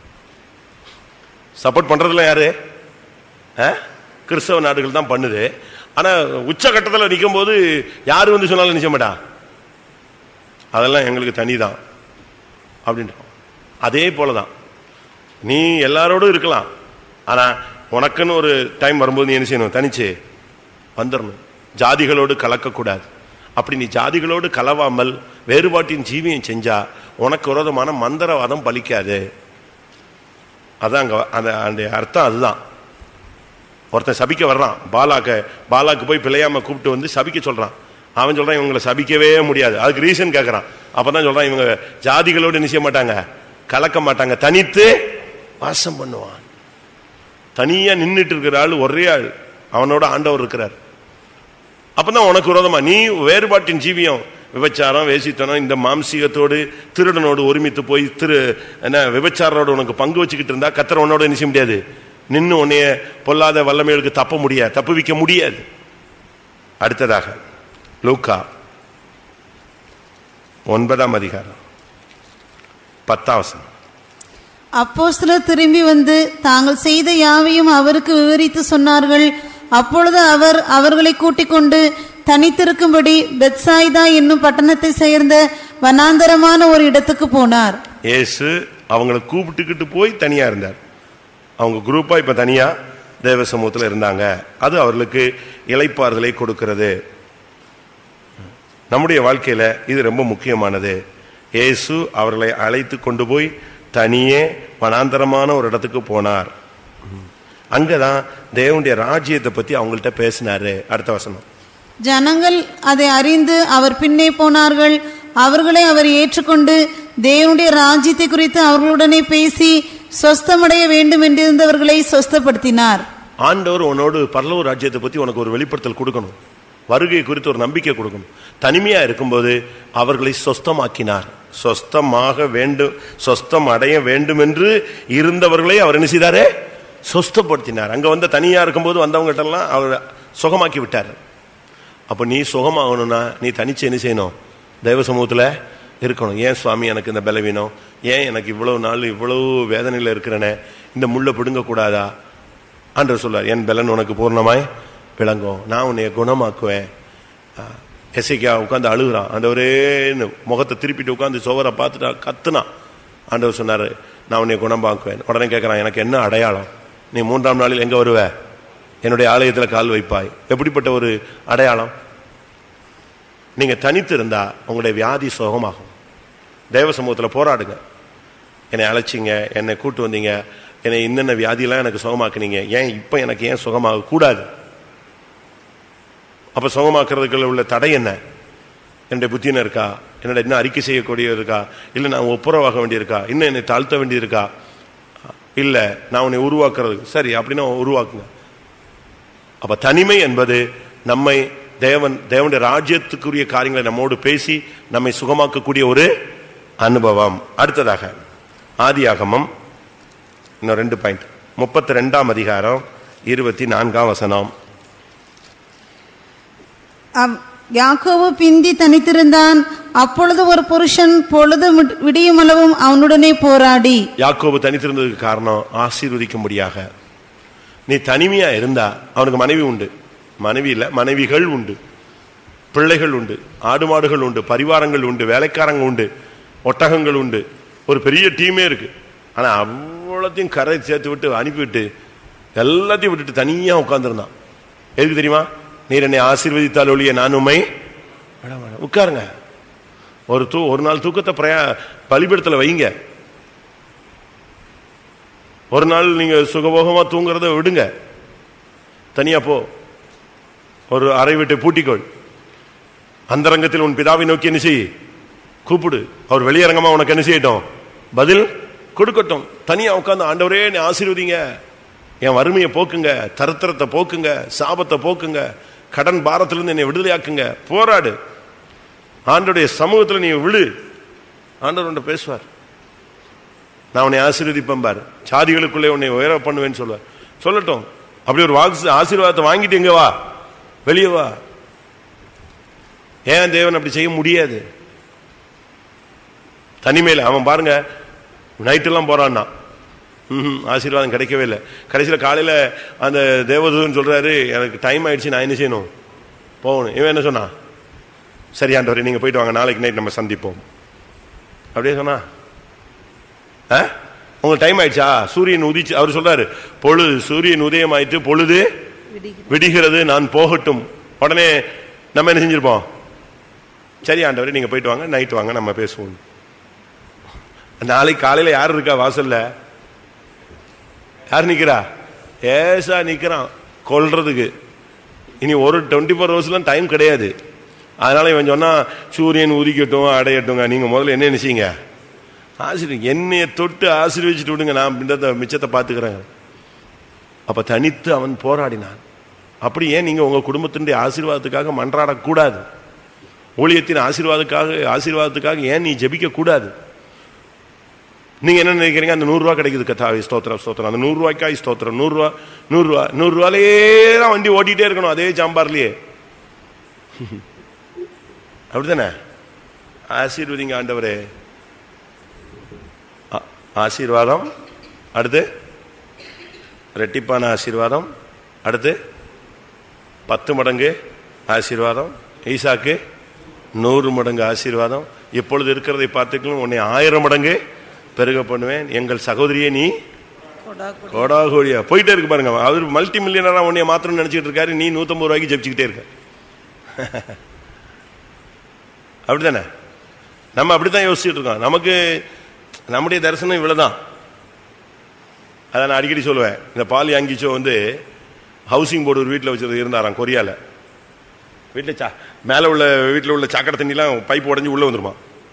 சப்போர்ட் பண்றதுல யாரு ஆ? கிறிஸ்தவ நாடுகள் தான் பண்ணுது ஆனா உச்சகட்டத்தில் நிற்கும் போது யாரு வந்து சொன்னாலும் நிச்சய மாட்டான் அதெல்லாம் எங்களுக்கு தனிதான் அப்படின்ட்டு அதே போலதான் நீ எல்லாரோடும் இருக்கலாம் ஆனா உனக்குன்னு ஒரு டைம் வரும்போது நீ என்ன செய்யணும் தனிச்சு வந்துடணும் ஜாதிகளோடு கலக்கக்கூடாது அப்படி நீ ஜாதிகளோடு கலவாமல் வேறுபாட்டின் ஜீவியம் செஞ்சா உனக்கு விரோதமான மந்திரவாதம் பலிக்காது அதான் அங்க அந்த அந்த அர்த்தம் அதுதான் ஒருத்தன் சபிக்க வர்றான் பாலாக்க பாலாக்கு போய் பிள்ளையாம கூப்பிட்டு வந்து சபிக்க சொல்றான் அவன் சொல்றான் இவங்களை சபிக்கவே முடியாது அதுக்கு ரீசன் கேட்கறான் அப்பதான் சொல்றான் இவங்க ஜாதிகளோடு என்ன செய்ய மாட்டாங்க கலக்க மாட்டாங்க தனித்து வாசம் பண்ணுவான் தனியா நின்னுட்டு இருக்கிற ஆள் ஒரே ஆள் அவனோட ஆண்டவர் இருக்கிறார் அப்பதான் உனக்கு விரோதமா நீ வேறுபாட்டின் ஜீவியம் விபச்சாரம் வேசித்தனம் இந்த மாம்சீகத்தோடு திருடனோடு ஒருமித்து போய் திரு என்ன விபச்சாரோடு உனக்கு பங்கு வச்சுக்கிட்டு இருந்தா கத்தர் உன்னோட என்ன செய்ய முடியாது நின்னு உன்னைய பொல்லாத வல்லமைகளுக்கு தப்ப முடியாது தப்புவிக்க முடியாது அடுத்ததாக லூக்கா ஒன்பதாம் அதிகாரம் பத்தாம் வசனம் அப்போஸ்தலர் திரும்பி வந்து தாங்கள் செய்த யாவையும் அவருக்கு விவரித்து சொன்னார்கள் அப்பொழுது அவர் அவர்களை கூட்டிக் கொண்டு தனித்திருக்கும்படி பெத்சாய்தா என்னும் பட்டணத்தை சேர்ந்த வனாந்தரமான ஒரு இடத்துக்கு போனார் இயேசு அவங்கள கூப்பிட்டுக்கிட்டு போய் தனியா இருந்தார் அவங்க குரூப்பா இப்ப தனியா தேவ சமூகத்தில் இருந்தாங்க அது அவர்களுக்கு இளைப்பாறுதலை கொடுக்கிறது நம்முடைய வாழ்க்கையில இது ரொம்ப முக்கியமானது இயேசு அவர்களை அழைத்து கொண்டு போய் தனியே வனாந்தரமான ஒரு இடத்துக்கு போனார் அங்கதான் தேவனுடைய ராஜ்யத்தை பத்தி அவங்கள்ட்ட பேசினாரு அடுத்த வசனம் ஜனங்கள் அதை அறிந்து அவர் பின்னே போனார்கள் அவர்களை அவர் ஏற்றுக்கொண்டு தேவனுடைய ராஜ்யத்தை குறித்து அவர்களுடனே பேசி சொஸ்தமடைய வேண்டும் என்றிருந்தவர்களை சொஸ்தப்படுத்தினார் ஆண்டவர் உன்னோடு பரலோக ராஜ்யத்தை பத்தி உனக்கு ஒரு வெளிப்படுத்தல் கொடுக்கணும் வருகை குறித்து ஒரு நம்பிக்கை கொடுக்கணும் தனிமையா இருக்கும்போது அவர்களை சொஸ்தமாக்கினார் சொஸ்தமாக வேண்டும் சொஸ்தம் அடைய வேண்டும் என்று இருந்தவர்களை அவர் என்ன செய்தாரே சொஸ்தப்படுத்தினார் அங்க வந்த தனியா இருக்கும்போது வந்தவங்ககிட்ட எல்லாம் அவர் சுகமாக்கி விட்டார் அப்ப நீ சுகமாகணும்னா நீ தனிச்சு என்ன செய்யணும் தெய்வ சமூகத்துல இருக்கணும் ஏன் சுவாமி எனக்கு இந்த பலவீனம் ஏன் எனக்கு இவ்வளவு நாள் இவ்வளவு வேதனையில இருக்கிறேனே இந்த முள்ள பிடுங்க கூடாதா ஆண்டவர் சொல்றார் என் பலன் உனக்கு பூர்ணமாய் விளங்கும் நான் உன்னை குணமாக்குவேன் எசைக்கா உட்காந்து அழுகுறான் ஆண்டவரே முகத்தை திருப்பிட்டு உட்காந்து சோவரை பார்த்துட்டா கத்துனான் ஆண்டவர் சொன்னாரு நான் உன்னை குணமாக்குவேன் உடனே கேட்கறான் எனக்கு என்ன அடையாளம் நீ மூன்றாம் நாளில் எங்க வருவ என்னுடைய ஆலயத்தில் கால் வைப்பாய் எப்படிப்பட்ட ஒரு அடையாளம் நீங்க தனித்து இருந்தா உங்களுடைய வியாதி சுகமாகும் தேவ சமூகத்தில் போராடுங்க என்னை அழைச்சிங்க என்னை கூட்டு வந்தீங்க என்னை இன்னென்ன வியாதியெல்லாம் எனக்கு சுகமாக்குனீங்க ஏன் இப்போ எனக்கு ஏன் சுகமாக கூடாது அப்ப சுகமாக்குறதுக்குள்ள உள்ள தடை என்ன என்னுடைய புத்தின இருக்கா என்னோட இன்னும் அறிக்கை செய்யக்கூடிய இருக்கா இல்லை நான் ஒப்புரவாக வேண்டியிருக்கா இன்னும் என்னை தாழ்த்த வேண்டியிருக்கா இல்லை நான் உன்னை உருவாக்குறதுக்கு சரி அப்படின்னா உருவாக்குங்க அப்ப தனிமை என்பது நம்மை தேவன் தேவனுடைய ராஜ்யத்துக்குரிய காரியங்களை நம்மோடு பேசி நம்மை சுகமாக்கக்கூடிய ஒரு அனுபவம் அடுத்ததாக ஆதியாகமம் இன்னும் ரெண்டு பாயிண்ட் முப்பத்தி ரெண்டாம் அதிகாரம் இருபத்தி நான்காம் வசனம் அவ்- யாக்கோபு பிந்தி தனித்திருந்தான் அப்பொழுது ஒரு புருஷன் பொழுது விட்- விடியுமளவும் அவனுடனே போராடி யாக்கோபு தனித்திருந்ததுக்கு காரணம் ஆசீர்வதிக்கும்படியாக நீ தனிமையா இருந்தா அவனுக்கு மனைவி உண்டு மனைவி இல்ல மனைவிகள் உண்டு பிள்ளைகள் உண்டு ஆடு மாடுகள் உண்டு பரிவாரங்கள் உண்டு வேலைக்காரங்க உண்டு ஒட்டகங்கள் உண்டு ஒரு பெரிய டீமே இருக்கு ஆனா அவ்வளோத்தையும் கரை சேர்த்து விட்டு அனுப்பிவிட்டு எல்லாத்தையும் விட்டுட்டு தனியா உட்கார்ந்திருந்தான் எதுக்கு தெரியுமா நீர் என்னை ஆசீர்வதித்தால் ஒழிய நான் உண்மை உட்காருங்க ஒரு தூ ஒரு நாள் தூக்கத்தை பிரயா பலிபீடத்துல வைங்க ஒரு நாள் நீங்க சுகபோகமா தூங்குறத விடுங்க தனியா போ ஒரு அறை விட்டு பூட்டிக்கொள் அந்தரங்கத்தில் உன் பிதாவை நோக்கி என்ன செய் கூப்பிடு அவர் வெளியரங்கமா உனக்கு என்ன செய்யட்டும் பதில் கொடுக்கட்டும் தனியா உட்கார்ந்து ஆண்டவரே நீ ஆசீர்வதிங்க என் வறுமையை போக்குங்க தரித்திரத்தை போக்குங்க சாபத்தை போக்குங்க கடன் பாரத்திலிருந்து என்னை விடுதலையாக்குங்க போராடு ஆண்டோடைய சமூகத்தில் நீ விழு ஆண்டவர் உன்னை பேசுவார் நான் உன்னை ஆசீர்வதிப்பேன் பார் சாதிகளுக்குள்ளே உன்னை உயர பண்ணுவேன்னு சொல்லுவார் சொல்லட்டும் அப்படி ஒரு வாக்கு ஆசீர்வாதத்தை வாங்கிட்டு எங்க வா வெளியே வா ஏன் தேவன் அப்படி செய்ய முடியாது தனிமையில் அவன் பாருங்க நைட்டெல்லாம் போறான்னா ம் ஆசீர்வாதம் கிடைக்கவே இல்லை கடைசியில் காலையில் அந்த தேவதூதன் சொல்றாரு எனக்கு டைம் ஆயிடுச்சு நான் என்ன செய்யணும் போகணும் இவன் என்ன சொன்னான் சரி ஆண்டவரே நீங்க போயிட்டு வாங்க நாளைக்கு நைட் நம்ம சந்திப்போம் அப்படியே சொன்னா ஆ? உங்களுக்கு டைம் ஆயிடுச்சா சூரியன் உதிச்சு அவர் சொல்றாரு பொழுது சூரியன் உதயம் ஆயிட்டு பொழுது விடிகிறது நான் போகட்டும் உடனே நம்ம என்ன செஞ்சிருப்போம் சரி ஆண்டவரே நீங்க போயிட்டு வாங்க நைட் வாங்க நம்ம பேசுவோம் நாளைக்கு காலையில யார் இருக்கா வாசல்ல யார் நிக்கிறா ஏசா நிக்கிறான் கொல்றதுக்கு இனி ஒரு டுவெண்ட்டி ஃபோர் ஹவர்ஸ்லாம் டைம் கிடையாது அதனால இவன் சொன்னா சூரியன் உதிக்கட்டும் அடையட்டுங்க நீங்க முதல்ல என்ன நினைச்சீங்க ஆசீர்வதி என்னைய தொட்டு ஆசீர்வதிச்சுட்டு விடுங்க நான் இந்த மிச்சத்தை பார்த்துக்கிறேன் அப்ப தனித்து அவன் போராடினான் அப்படி ஏன் நீங்க உங்க குடும்பத்தினுடைய ஆசீர்வாதத்துக்காக மன்றாடக்கூடாது ஊழியத்தின் ஆசீர்வாதத்துக்காக ஆசீர்வாதத்துக்காக ஏன் நீ ஜெபிக்க கூடாது நீங்க என்ன நினைக்கிறீங்க அந்த நூறு ரூபா கிடைக்குது கத்தாவி ஸ்தோத்திரம் ஸ்தோத்திரம் அந்த நூறு ரூபாய்க்காய் ஸ்தோத்திரம் நூறு ரூபா நூறு ரூபா நூறு ரூபாலேயே தான் வண்டி ஓட்டிட்டே இருக்கணும் அதே சாம்பார்லயே அப்படிதானே ஆசீர்வதிங்க ஆண்டவரே ஆ- ஆசீர்வாதம் அடுத்து ரெட்டிப்பான ஆசீர்வாதம் அடுத்து பத்து மடங்கு ஆசீர்வாதம் ஈசாக்கு நூறு மடங்கு ஆசீர்வாதம் இப்பொழுது இருக்கிறதை பார்த்துக்கலாம் உன்னை ஆயிரம் மடங்கு பெருக பண்ணுவேன் எங்கள் சகோதரியை நீ கோடா கோடியா போயிட்டே இருக்கு பாருங்க அவர் மல்டி மில்லியனரா உன்னைய மாத்திரம் நினைச்சிட்டு இருக்காரு நீ நூத்தம்பது ரூபாய்க்கு ஜெபிச்சுக்கிட்டே இருக்க அப்படிதானே நம்ம அப்படித்தான் யோசிச்சுட்டு இருக்கோம் நமக்கு நம்முடைய தரிசனம் இவ்வளவுதான் அதை நான் அடிக்கடி சொல்லுவேன் இந்த பால் யாங்கிச்சோ வந்து ஹவுசிங் போர்டு ஒரு வீட்டில் வச்சது இருந்தாராம் கொரியால வீட்டில் சா மேலே உள்ள வீட்டில் உள்ள சாக்கடை தண்ணிலாம் பைப் உடஞ்சி உள்ளே வந்துருமா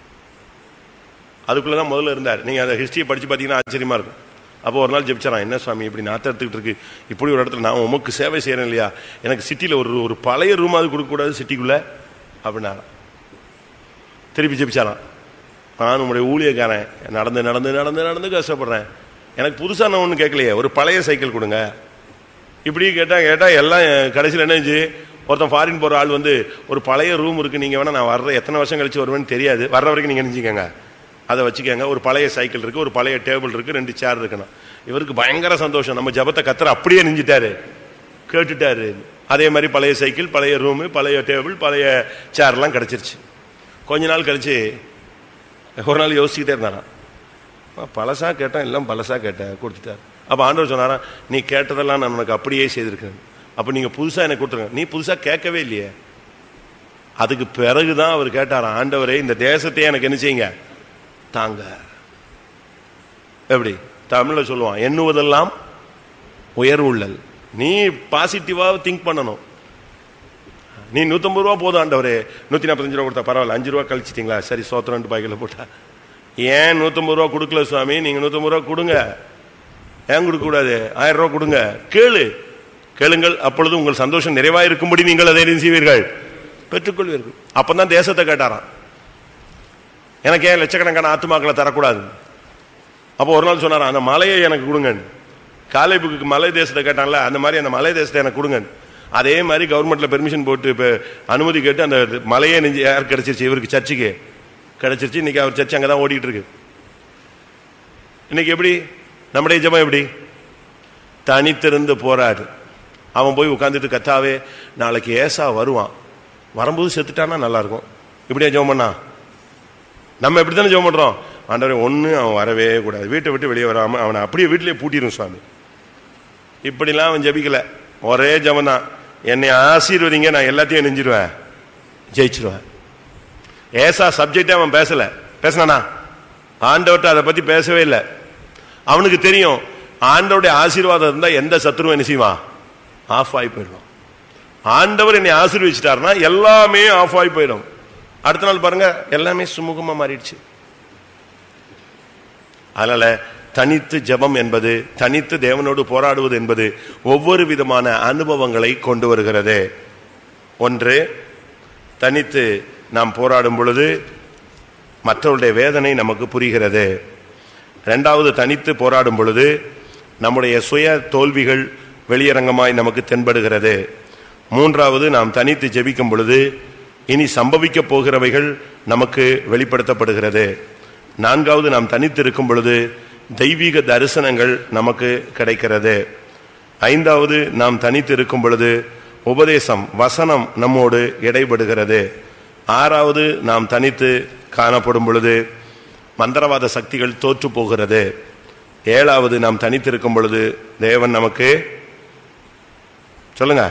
அதுக்குள்ளே தான் முதல்ல இருந்தார் நீங்கள் அந்த ஹிஸ்ட்ரியை படித்து பார்த்தீங்கன்னா ஆச்சரியமா இருக்கும் அப்போ ஒரு நாள் ஜெபிச்சாரான் என்ன சுவாமி இப்படி நாத்த எடுத்துக்கிட்டு இருக்கு இப்படி ஒரு இடத்துல நான் உமக்கு சேவை செய்கிறேன் இல்லையா எனக்கு சிட்டியில் ஒரு ஒரு பழைய ரூம் அது கொடுக்கக்கூடாது சிட்டிக்குள்ளே அப்படின்னாராம் திருப்பி ஜெபிச்சாரான் நான் உங்களுடைய ஊழியக்காரன் நடந்து நடந்து நடந்து நடந்து கஷ்டப்படுறேன் எனக்கு புதுசாக நான் ஒன்றும் கேட்கலையே ஒரு பழைய சைக்கிள் கொடுங்க இப்படி கேட்டால் கேட்டால் எல்லாம் கடைசியில் என்னச்சு ஒருத்தன் ஃபாரின் போகிற ஆள் வந்து ஒரு பழைய ரூம் இருக்குது நீங்கள் வேணால் நான் வர்ற எத்தனை வருஷம் கழிச்சு வருவேன்னு தெரியாது வர்ற வரைக்கும் நீங்கள் நினைச்சிக்கங்க அதை வச்சுக்கோங்க ஒரு பழைய சைக்கிள் இருக்குது ஒரு பழைய டேபிள் இருக்குது ரெண்டு சேர் இருக்குண்ணா இவருக்கு பயங்கர சந்தோஷம் நம்ம ஜபத்தை கத்துற அப்படியே நெஞ்சிட்டாரு கேட்டுட்டாரு அதே மாதிரி பழைய சைக்கிள் பழைய ரூமு பழைய டேபிள் பழைய சேர்லாம் கிடச்சிருச்சு கொஞ்ச நாள் கழிச்சு ஒரு நாள் யோசிச்சுக்கிட்டே இருந்தாராம் "அம்மா, பழசா கேட்டேன் எல்லாம் பழசா கேட்டேன் கொடுத்துட்டார் அப்போ ஆண்டவர் சொன்னாரா நீ கேட்டதெல்லாம் நான் உனக்கு அப்படியே செய்திருக்கேன் அப்போ நீங்கள் புதுசாக எனக்கு கொடுத்துருங்க நீ புதுசாக கேட்கவே இல்லையே அதுக்கு பிறகுதான் அவர் கேட்டாராம் ஆண்டவரே இந்த தேசத்தையே எனக்கு என்ன செய்யுங்க தாங்க எப்படி தமிழில் சொல்லுவான் எண்ணுவதெல்லாம் உயர்வுள்ளல் நீ பாசிட்டிவாக திங்க் பண்ணணும் நீ நூற்றம்பது ரூபா போதும் ஆண்டவரே நூற்றி நாற்பத்தஞ்சு ரூபா கொடுத்தா பரவாயில்ல அஞ்சு ரூபா கழிச்சிட்டிங்களா சரி சோத்திரம் ரெண்டு பாய்க்கில் போட்டா ஏன் நூற்றம்பது ரூபா கொடுக்கல சுவாமி நீங்கள் நூற்றம்பது ரூபா கொடுங்க ஏன் கொடுக்கக்கூடாது ஆயிரம் ரூபா கொடுங்க கேளு கேளுங்கள் அப்பொழுது உங்கள் சந்தோஷம் நிறைவாக இருக்கும்படி நீங்கள் அதை என்ன செய்வீர்கள் பெற்றுக்கொள்வீர்கள் அப்பதான் தேசத்தை கேட்டாராம் எனக்கு ஏன் லட்சக்கணக்கான ஆத்துமாக்களை தரக்கூடாது அப்போ ஒரு நாள் சொன்னாராம் அந்த மலையை எனக்கு கொடுங்க காலைப்புக்கு மலை தேசத்தை கேட்டான்ல அந்த மாதிரி அந்த மலை தேசத்தை எனக்கு கொடுங்க அதே மாதிரி கவர்மெண்ட்ல பெர்மிஷன் போட்டு இப்போ அனுமதி கேட்டு அந்த மலையே நெஞ்சு யார் கிடைச்சிருச்சு இவருக்கு சர்ச்சுக்கு கிடைச்சிருச்சு இன்னைக்கு அவர் சர்ச்சு அங்கே தான் ஓடிட்டு இருக்கு இன்னைக்கு எப்படி நம்முடைய ஜெபம் எப்படி தனித்திருந்து போராடு அவன் போய் உட்கார்ந்துட்டு கத்தாவே நாளைக்கு ஏசா வருவான் வரும்போது செத்துட்டானா நல்லா இருக்கும் இப்படியா ஜெபம் பண்ணா நம்ம எப்படி தானே ஜெபம் பண்றோம் ஆண்டவரே ஒண்ணு அவன் வரவே கூடாது வீட்டை விட்டு வெளியே வராம அவனை அப்படியே வீட்டிலேயே பூட்டிடும் சுவாமி இப்படிலாம் அவன் ஜெபிக்கல ஒரே ஜெபம் தான் என்னை ஆசீர்வதிங்க நான் எல்லாத்தையும் நெஞ்சிருவேன் ஜெயிச்சிருவேன் ஏசா சப்ஜெக்டே அவன் பேசல பேசினானா ஆண்டவர்கிட்ட அதை பத்தி பேசவே இல்லை அவனுக்கு தெரியும் ஆண்டவருடைய ஆசீர்வாதம் இருந்தா எந்த சத்துருவும் என்ன செய்வான் ஆஃப் ஆகி போயிடுவான் ஆண்டவர் என்னை ஆசீர்வதிச்சிட்டாருன்னா எல்லாமே ஆஃப் ஆகி போயிடும் அடுத்த நாள் பாருங்க எல்லாமே சுமூகமா மாறிடுச்சு அதனால தனித்து ஜெபம் என்பது தனித்து தேவனோடு போராடுவது என்பது ஒவ்வொரு விதமான அனுபவங்களை கொண்டு வருகிறது ஒன்று தனித்து நாம் போராடும் பொழுது மற்றவருடைய வேதனை நமக்கு புரிகிறது இரண்டாவது தனித்து போராடும் பொழுது நம்முடைய சுய தோல்விகள் வெளியரங்கமாய் நமக்கு தென்படுகிறது மூன்றாவது நாம் தனித்து ஜெபிக்கும் பொழுது இனி சம்பவிக்க போகிறவைகள் நமக்கு வெளிப்படுத்தப்படுகிறது நான்காவது நாம் தனித்து இருக்கும் பொழுது தெய்வீக தரிசனங்கள் நமக்கு கிடைக்கிறது ஐந்தாவது நாம் தனித்து இருக்கும் பொழுது உபதேசம் வசனம் நம்மோடு இடைபடுகிறது ஆறாவது நாம் தனித்து காணப்படும் பொழுது மந்திரவாத சக்திகள் தோற்று போகிறது ஏழாவது நாம் தனித்திருக்கும் பொழுது தேவன் நமக்கு சொல்லுங்க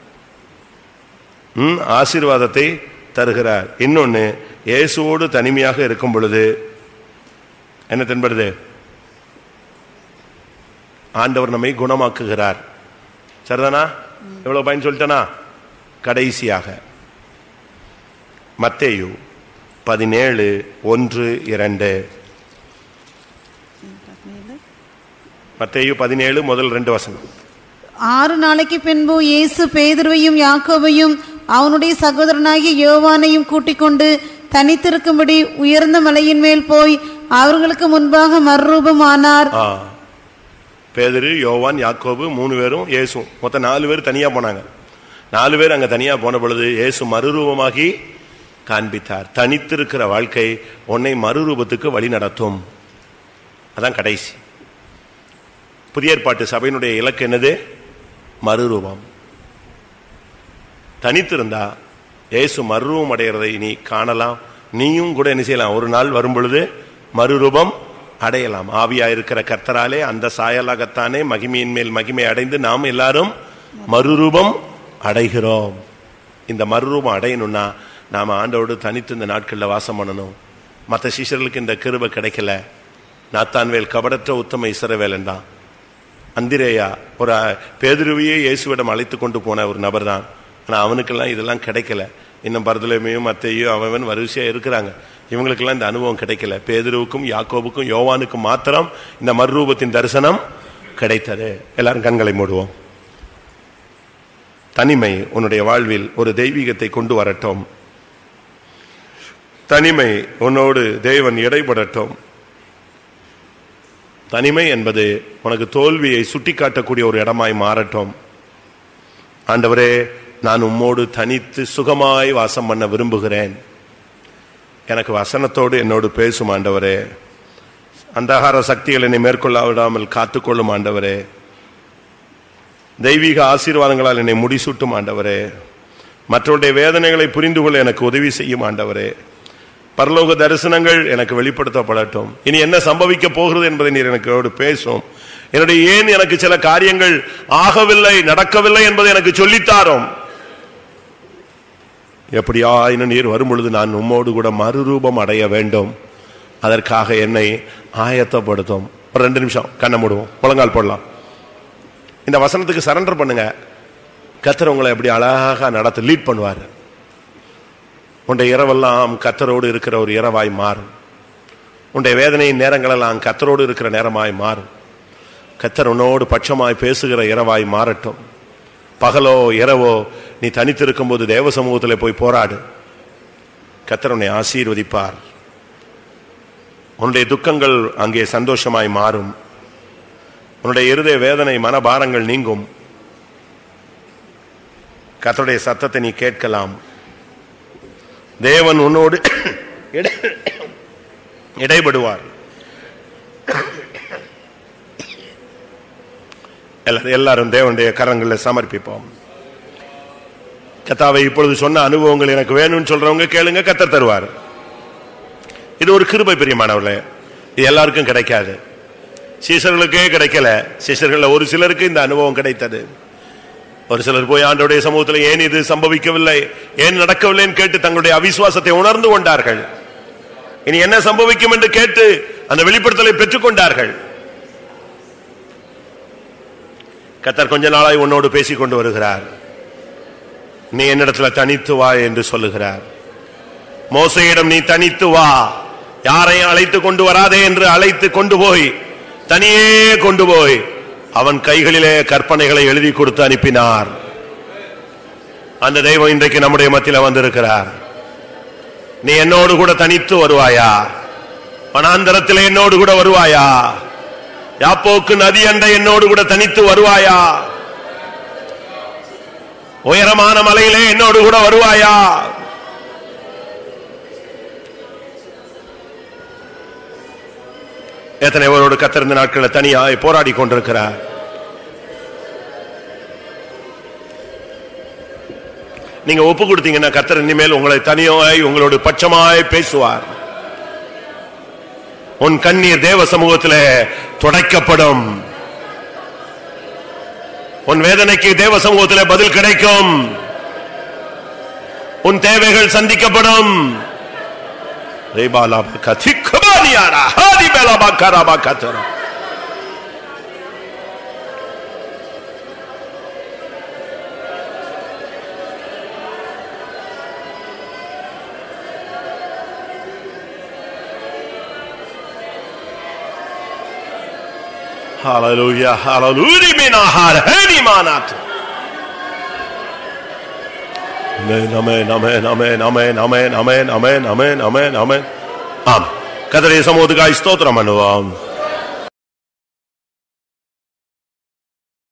ம், ஆசீர்வாதத்தை தருகிறார் இன்னொன்னு இயேசுவோடு தனிமையாக இருக்கும் பொழுது என்ன தென்படுது ஆண்டவர் நம்மை குணமாக்குகிறார் சரிதானா எவ்வளவு பயன் சொல்லிட்டனா கடைசியாக மத்தேயு பதினேழு ஒன்று இரண்டு மத்தேயு பதினேழு முதல் ரெண்டு வசனம் ஆறு நாளைக்கு பின்பு இயேசு பேதுருவையும் யாக்கோபையும் அவனுடைய சகோதரனாகிய யோவானையும் கூட்டிக் கொண்டு தனித்திருக்கும்படி உயர்ந்த மலையின் மேல் போய் அவர்களுக்கு முன்பாக மறுரூபமானார் ஆ பேதரு யோவான் யாக்கோபு மூணு பேரும் இயேசு மொத்தம் நாலு பேர் தனியா போனாங்க நாலு பேர் அங்க தனியா போன பொழுது இயேசு மறுரூபமாகி காண்பித்தார் தனித்திருக்கிற வாழ்க்கை உன்னை மறுரூபத்துக்கு வழி நடத்தும் அதான் கடைசி புதிய ஏற்பாட்டு சபையினுடைய இலக்கு என்னது மறுரூபம் தனித்திருந்தா இயேசு மறுரூபம் அடைகிறதை நீ காணலாம் நீயும் கூட என்ன செய்யலாம் ஒரு நாள் வரும் பொழுது மறுரூபம் அடையலாம் ஆவியா இருக்கிற கர்த்தராலே அந்த சாயலாகத்தானே மகிமையின் மேல் மகிமை அடைந்து நாம் எல்லாரும் மறுரூபம் அடைகிறோம் இந்த மறுரூபம் அடையணும்னா நாம ஆண்டோடு தனித்து இந்த நாட்களில் வாசம் பண்ணணும் மற்ற சிஷ்யர்களுக்கு இந்த கிருபை கிடைக்கல நாத்தான்வேல் கபடற்ற உத்தம இசரவேலன் தான் அந்திரேயா ஒரு பேதுருவையே இயேசுவிடம் அழைத்து கொண்டு போன ஒரு நபர் தான் ஆனால் அவனுக்கெல்லாம் இதெல்லாம் கிடைக்கல இன்னும் பரதலைமையும் மத்தையும் அவன் வரிசையாக இருக்கிறாங்க இவங்களுக்கெல்லாம் இந்த அனுபவம் கிடைக்கல பேதுருவுக்கும் யாக்கோபுக்கும் யோவானுக்கும் மாத்திரம் இந்த மறுரூபத்தின் தரிசனம் கிடைத்தது எல்லாரும் கண்களை மூடுவோம் தனிமை உன்னுடைய வாழ்வில் ஒரு தெய்வீகத்தை கொண்டு வரட்டும் தனிமை உன்னோடு தேவன் இடைபடட்டும் தனிமை என்பது உனக்கு தோல்வியை சுட்டிக்காட்டக்கூடிய ஒரு இடமாய் மாறட்டும் ஆண்டவரே நான் உம்மோடு தனித்து சுகமாய் வாசம் பண்ண விரும்புகிறேன் எனக்கு வசனத்தோடு என்னோடு பேசும் ஆண்டவரே அந்தகார சக்திகள் என்னை மேற்கொள்ள விடாமல் காத்துக்கொள்ளும் ஆண்டவரே தெய்வீக ஆசீர்வாதங்களால் என்னை முடிசூட்டும் ஆண்டவரே மற்றவருடைய வேதனைகளை புரிந்து கொள்ள எனக்கு உதவி செய்யும் ஆண்டவரே பரலோக தரிசனங்கள் எனக்கு வெளிப்படுத்தப்படட்டும் இனி என்ன சம்பவிக்க போகிறது என்பதை நீர் எனக்கு பேசும் என்னுடைய ஏன் எனக்கு சில காரியங்கள் ஆகவில்லை நடக்கவில்லை என்பதை எனக்கு சொல்லித்தாரோம் எப்படியா இன்னும் நீர் வரும் பொழுது நான் உம்மோடு கூட மறுரூபம் அடைய வேண்டும் அதற்காக என்னை ஆயத்தப்படுத்தும் ஒரு ரெண்டு நிமிஷம் கண்ணை மூடுவோம் முழங்கால் போடலாம் இந்த வசனத்துக்கு சரண்டர் பண்ணுங்க கத்தர் உங்களை எப்படி அழகாக நடத்த லீட் பண்ணுவார் உன்னுடைய இரவெல்லாம் கத்தரோடு இருக்கிற ஒரு இரவாய் மாறும் உன்னுடைய வேதனையின் நேரங்களெல்லாம் கத்தரோடு இருக்கிற நேரமாய் மாறும் கத்தர் உன்னோடு பட்சமாய் பேசுகிற இரவாய் மாறட்டும் பகலோ இரவோ நீ தனித்திருக்கும் போது தேவ சமூகத்தில் போய் போராடு கத்தர் உன்னை ஆசீர்வதிப்பார் உன்னுடைய துக்கங்கள் அங்கே சந்தோஷமாய் மாறும் உன்னுடைய இருதய வேதனை மனபாரங்கள் நீங்கும் கத்தருடைய சத்தத்தை நீ கேட்கலாம் தேவன் உன்னோடு இடை- இடைபடுவார் எல்லாரும் எல்லாரும் தேவனுடைய கரங்களில் சமர்ப்பிப்போம் கத்தாவை இப்பொழுது சொன்ன அனுபவங்கள் எனக்கு வேணும்னு சொல்றவங்க கேளுங்க கத்தர் தருவார் இது ஒரு கிருபை பிரியமானவர்களே இது எல்லாருக்கும் கிடைக்காது சீசர்களுக்கே கிடைக்கல சீசர்கள்ல ஒரு சிலருக்கு இந்த அனுபவம் கிடைத்தது ஒரு சிலர் போய் ஆண்டோடைய சமூகத்தில் ஏன் இது சம்பவிக்கவில்லை ஏன் நடக்கவில்லைன்னு கேட்டு தங்களுடைய அவிசுவாசத்தை உணர்ந்து கொண்டார்கள் இனி என்ன சம்பவிக்கும் என்று கேட்டு அந்த வெளிப்படுத்தலை பெற்றுக் கொண்டார்கள் கத்தர் கொஞ்ச நாளாய் உன்னோடு பேசிக் கொண்டு வருகிறார் நீ என்னிடத்துல தனித்து வா என்று சொல்லுகிறார் மோசையிடம் நீ தனித்து வா யாரையும் அழைத்து கொண்டு வராதே என்று அழைத்து கொண்டு போய் தனியே கொண்டு போய் அவன் கைகளிலே கற்பனைகளை எழுதி கொடுத்து அனுப்பினார் அந்த தெய்வம் இன்றைக்கு நம்முடைய மத்தியில வந்திருக்கிறார் நீ என்னோடு கூட தனித்து வருவாயா வனாந்தரத்தில் என்னோடு கூட வருவாயா யாப்போக்கு நதி அண்டை என்னோடு கூட தனித்து வருவாயா உயரமான மலையிலே என்னோடு கூட வருவாயா எத்தனை பேரோடு கத்திருந்த நாட்களில் தனியாய் போராடி கொண்டிருக்கிறார் நீங்க ஒப்பு கொடுத்தீங்கன்னா கத்தர் இனிமேல் உங்களை தனியாய் உங்களோட பட்சமாய் பேசுவார் உன் கண்ணீர் தேவ சமூகத்திலே துடைக்கப்படும் உன் வேதனைக்கு தேவ சமூகத்திலே பதில் கிடைக்கும் உன் தேவைகள் சந்திக்கப்படும் ரேபாலாபா திக்கபானியாரா ஹாதிபேலாபா கராபா கத்தரா Hallelujah, hallelujah, minahar, heni manat. Amen, amen, amen, amen, amen, amen, amen, amen, amen, amen, amen. ஆம் கதரை சமூகத்துக்காய் ஸ்தோத்திரம் பண்ணுவோம்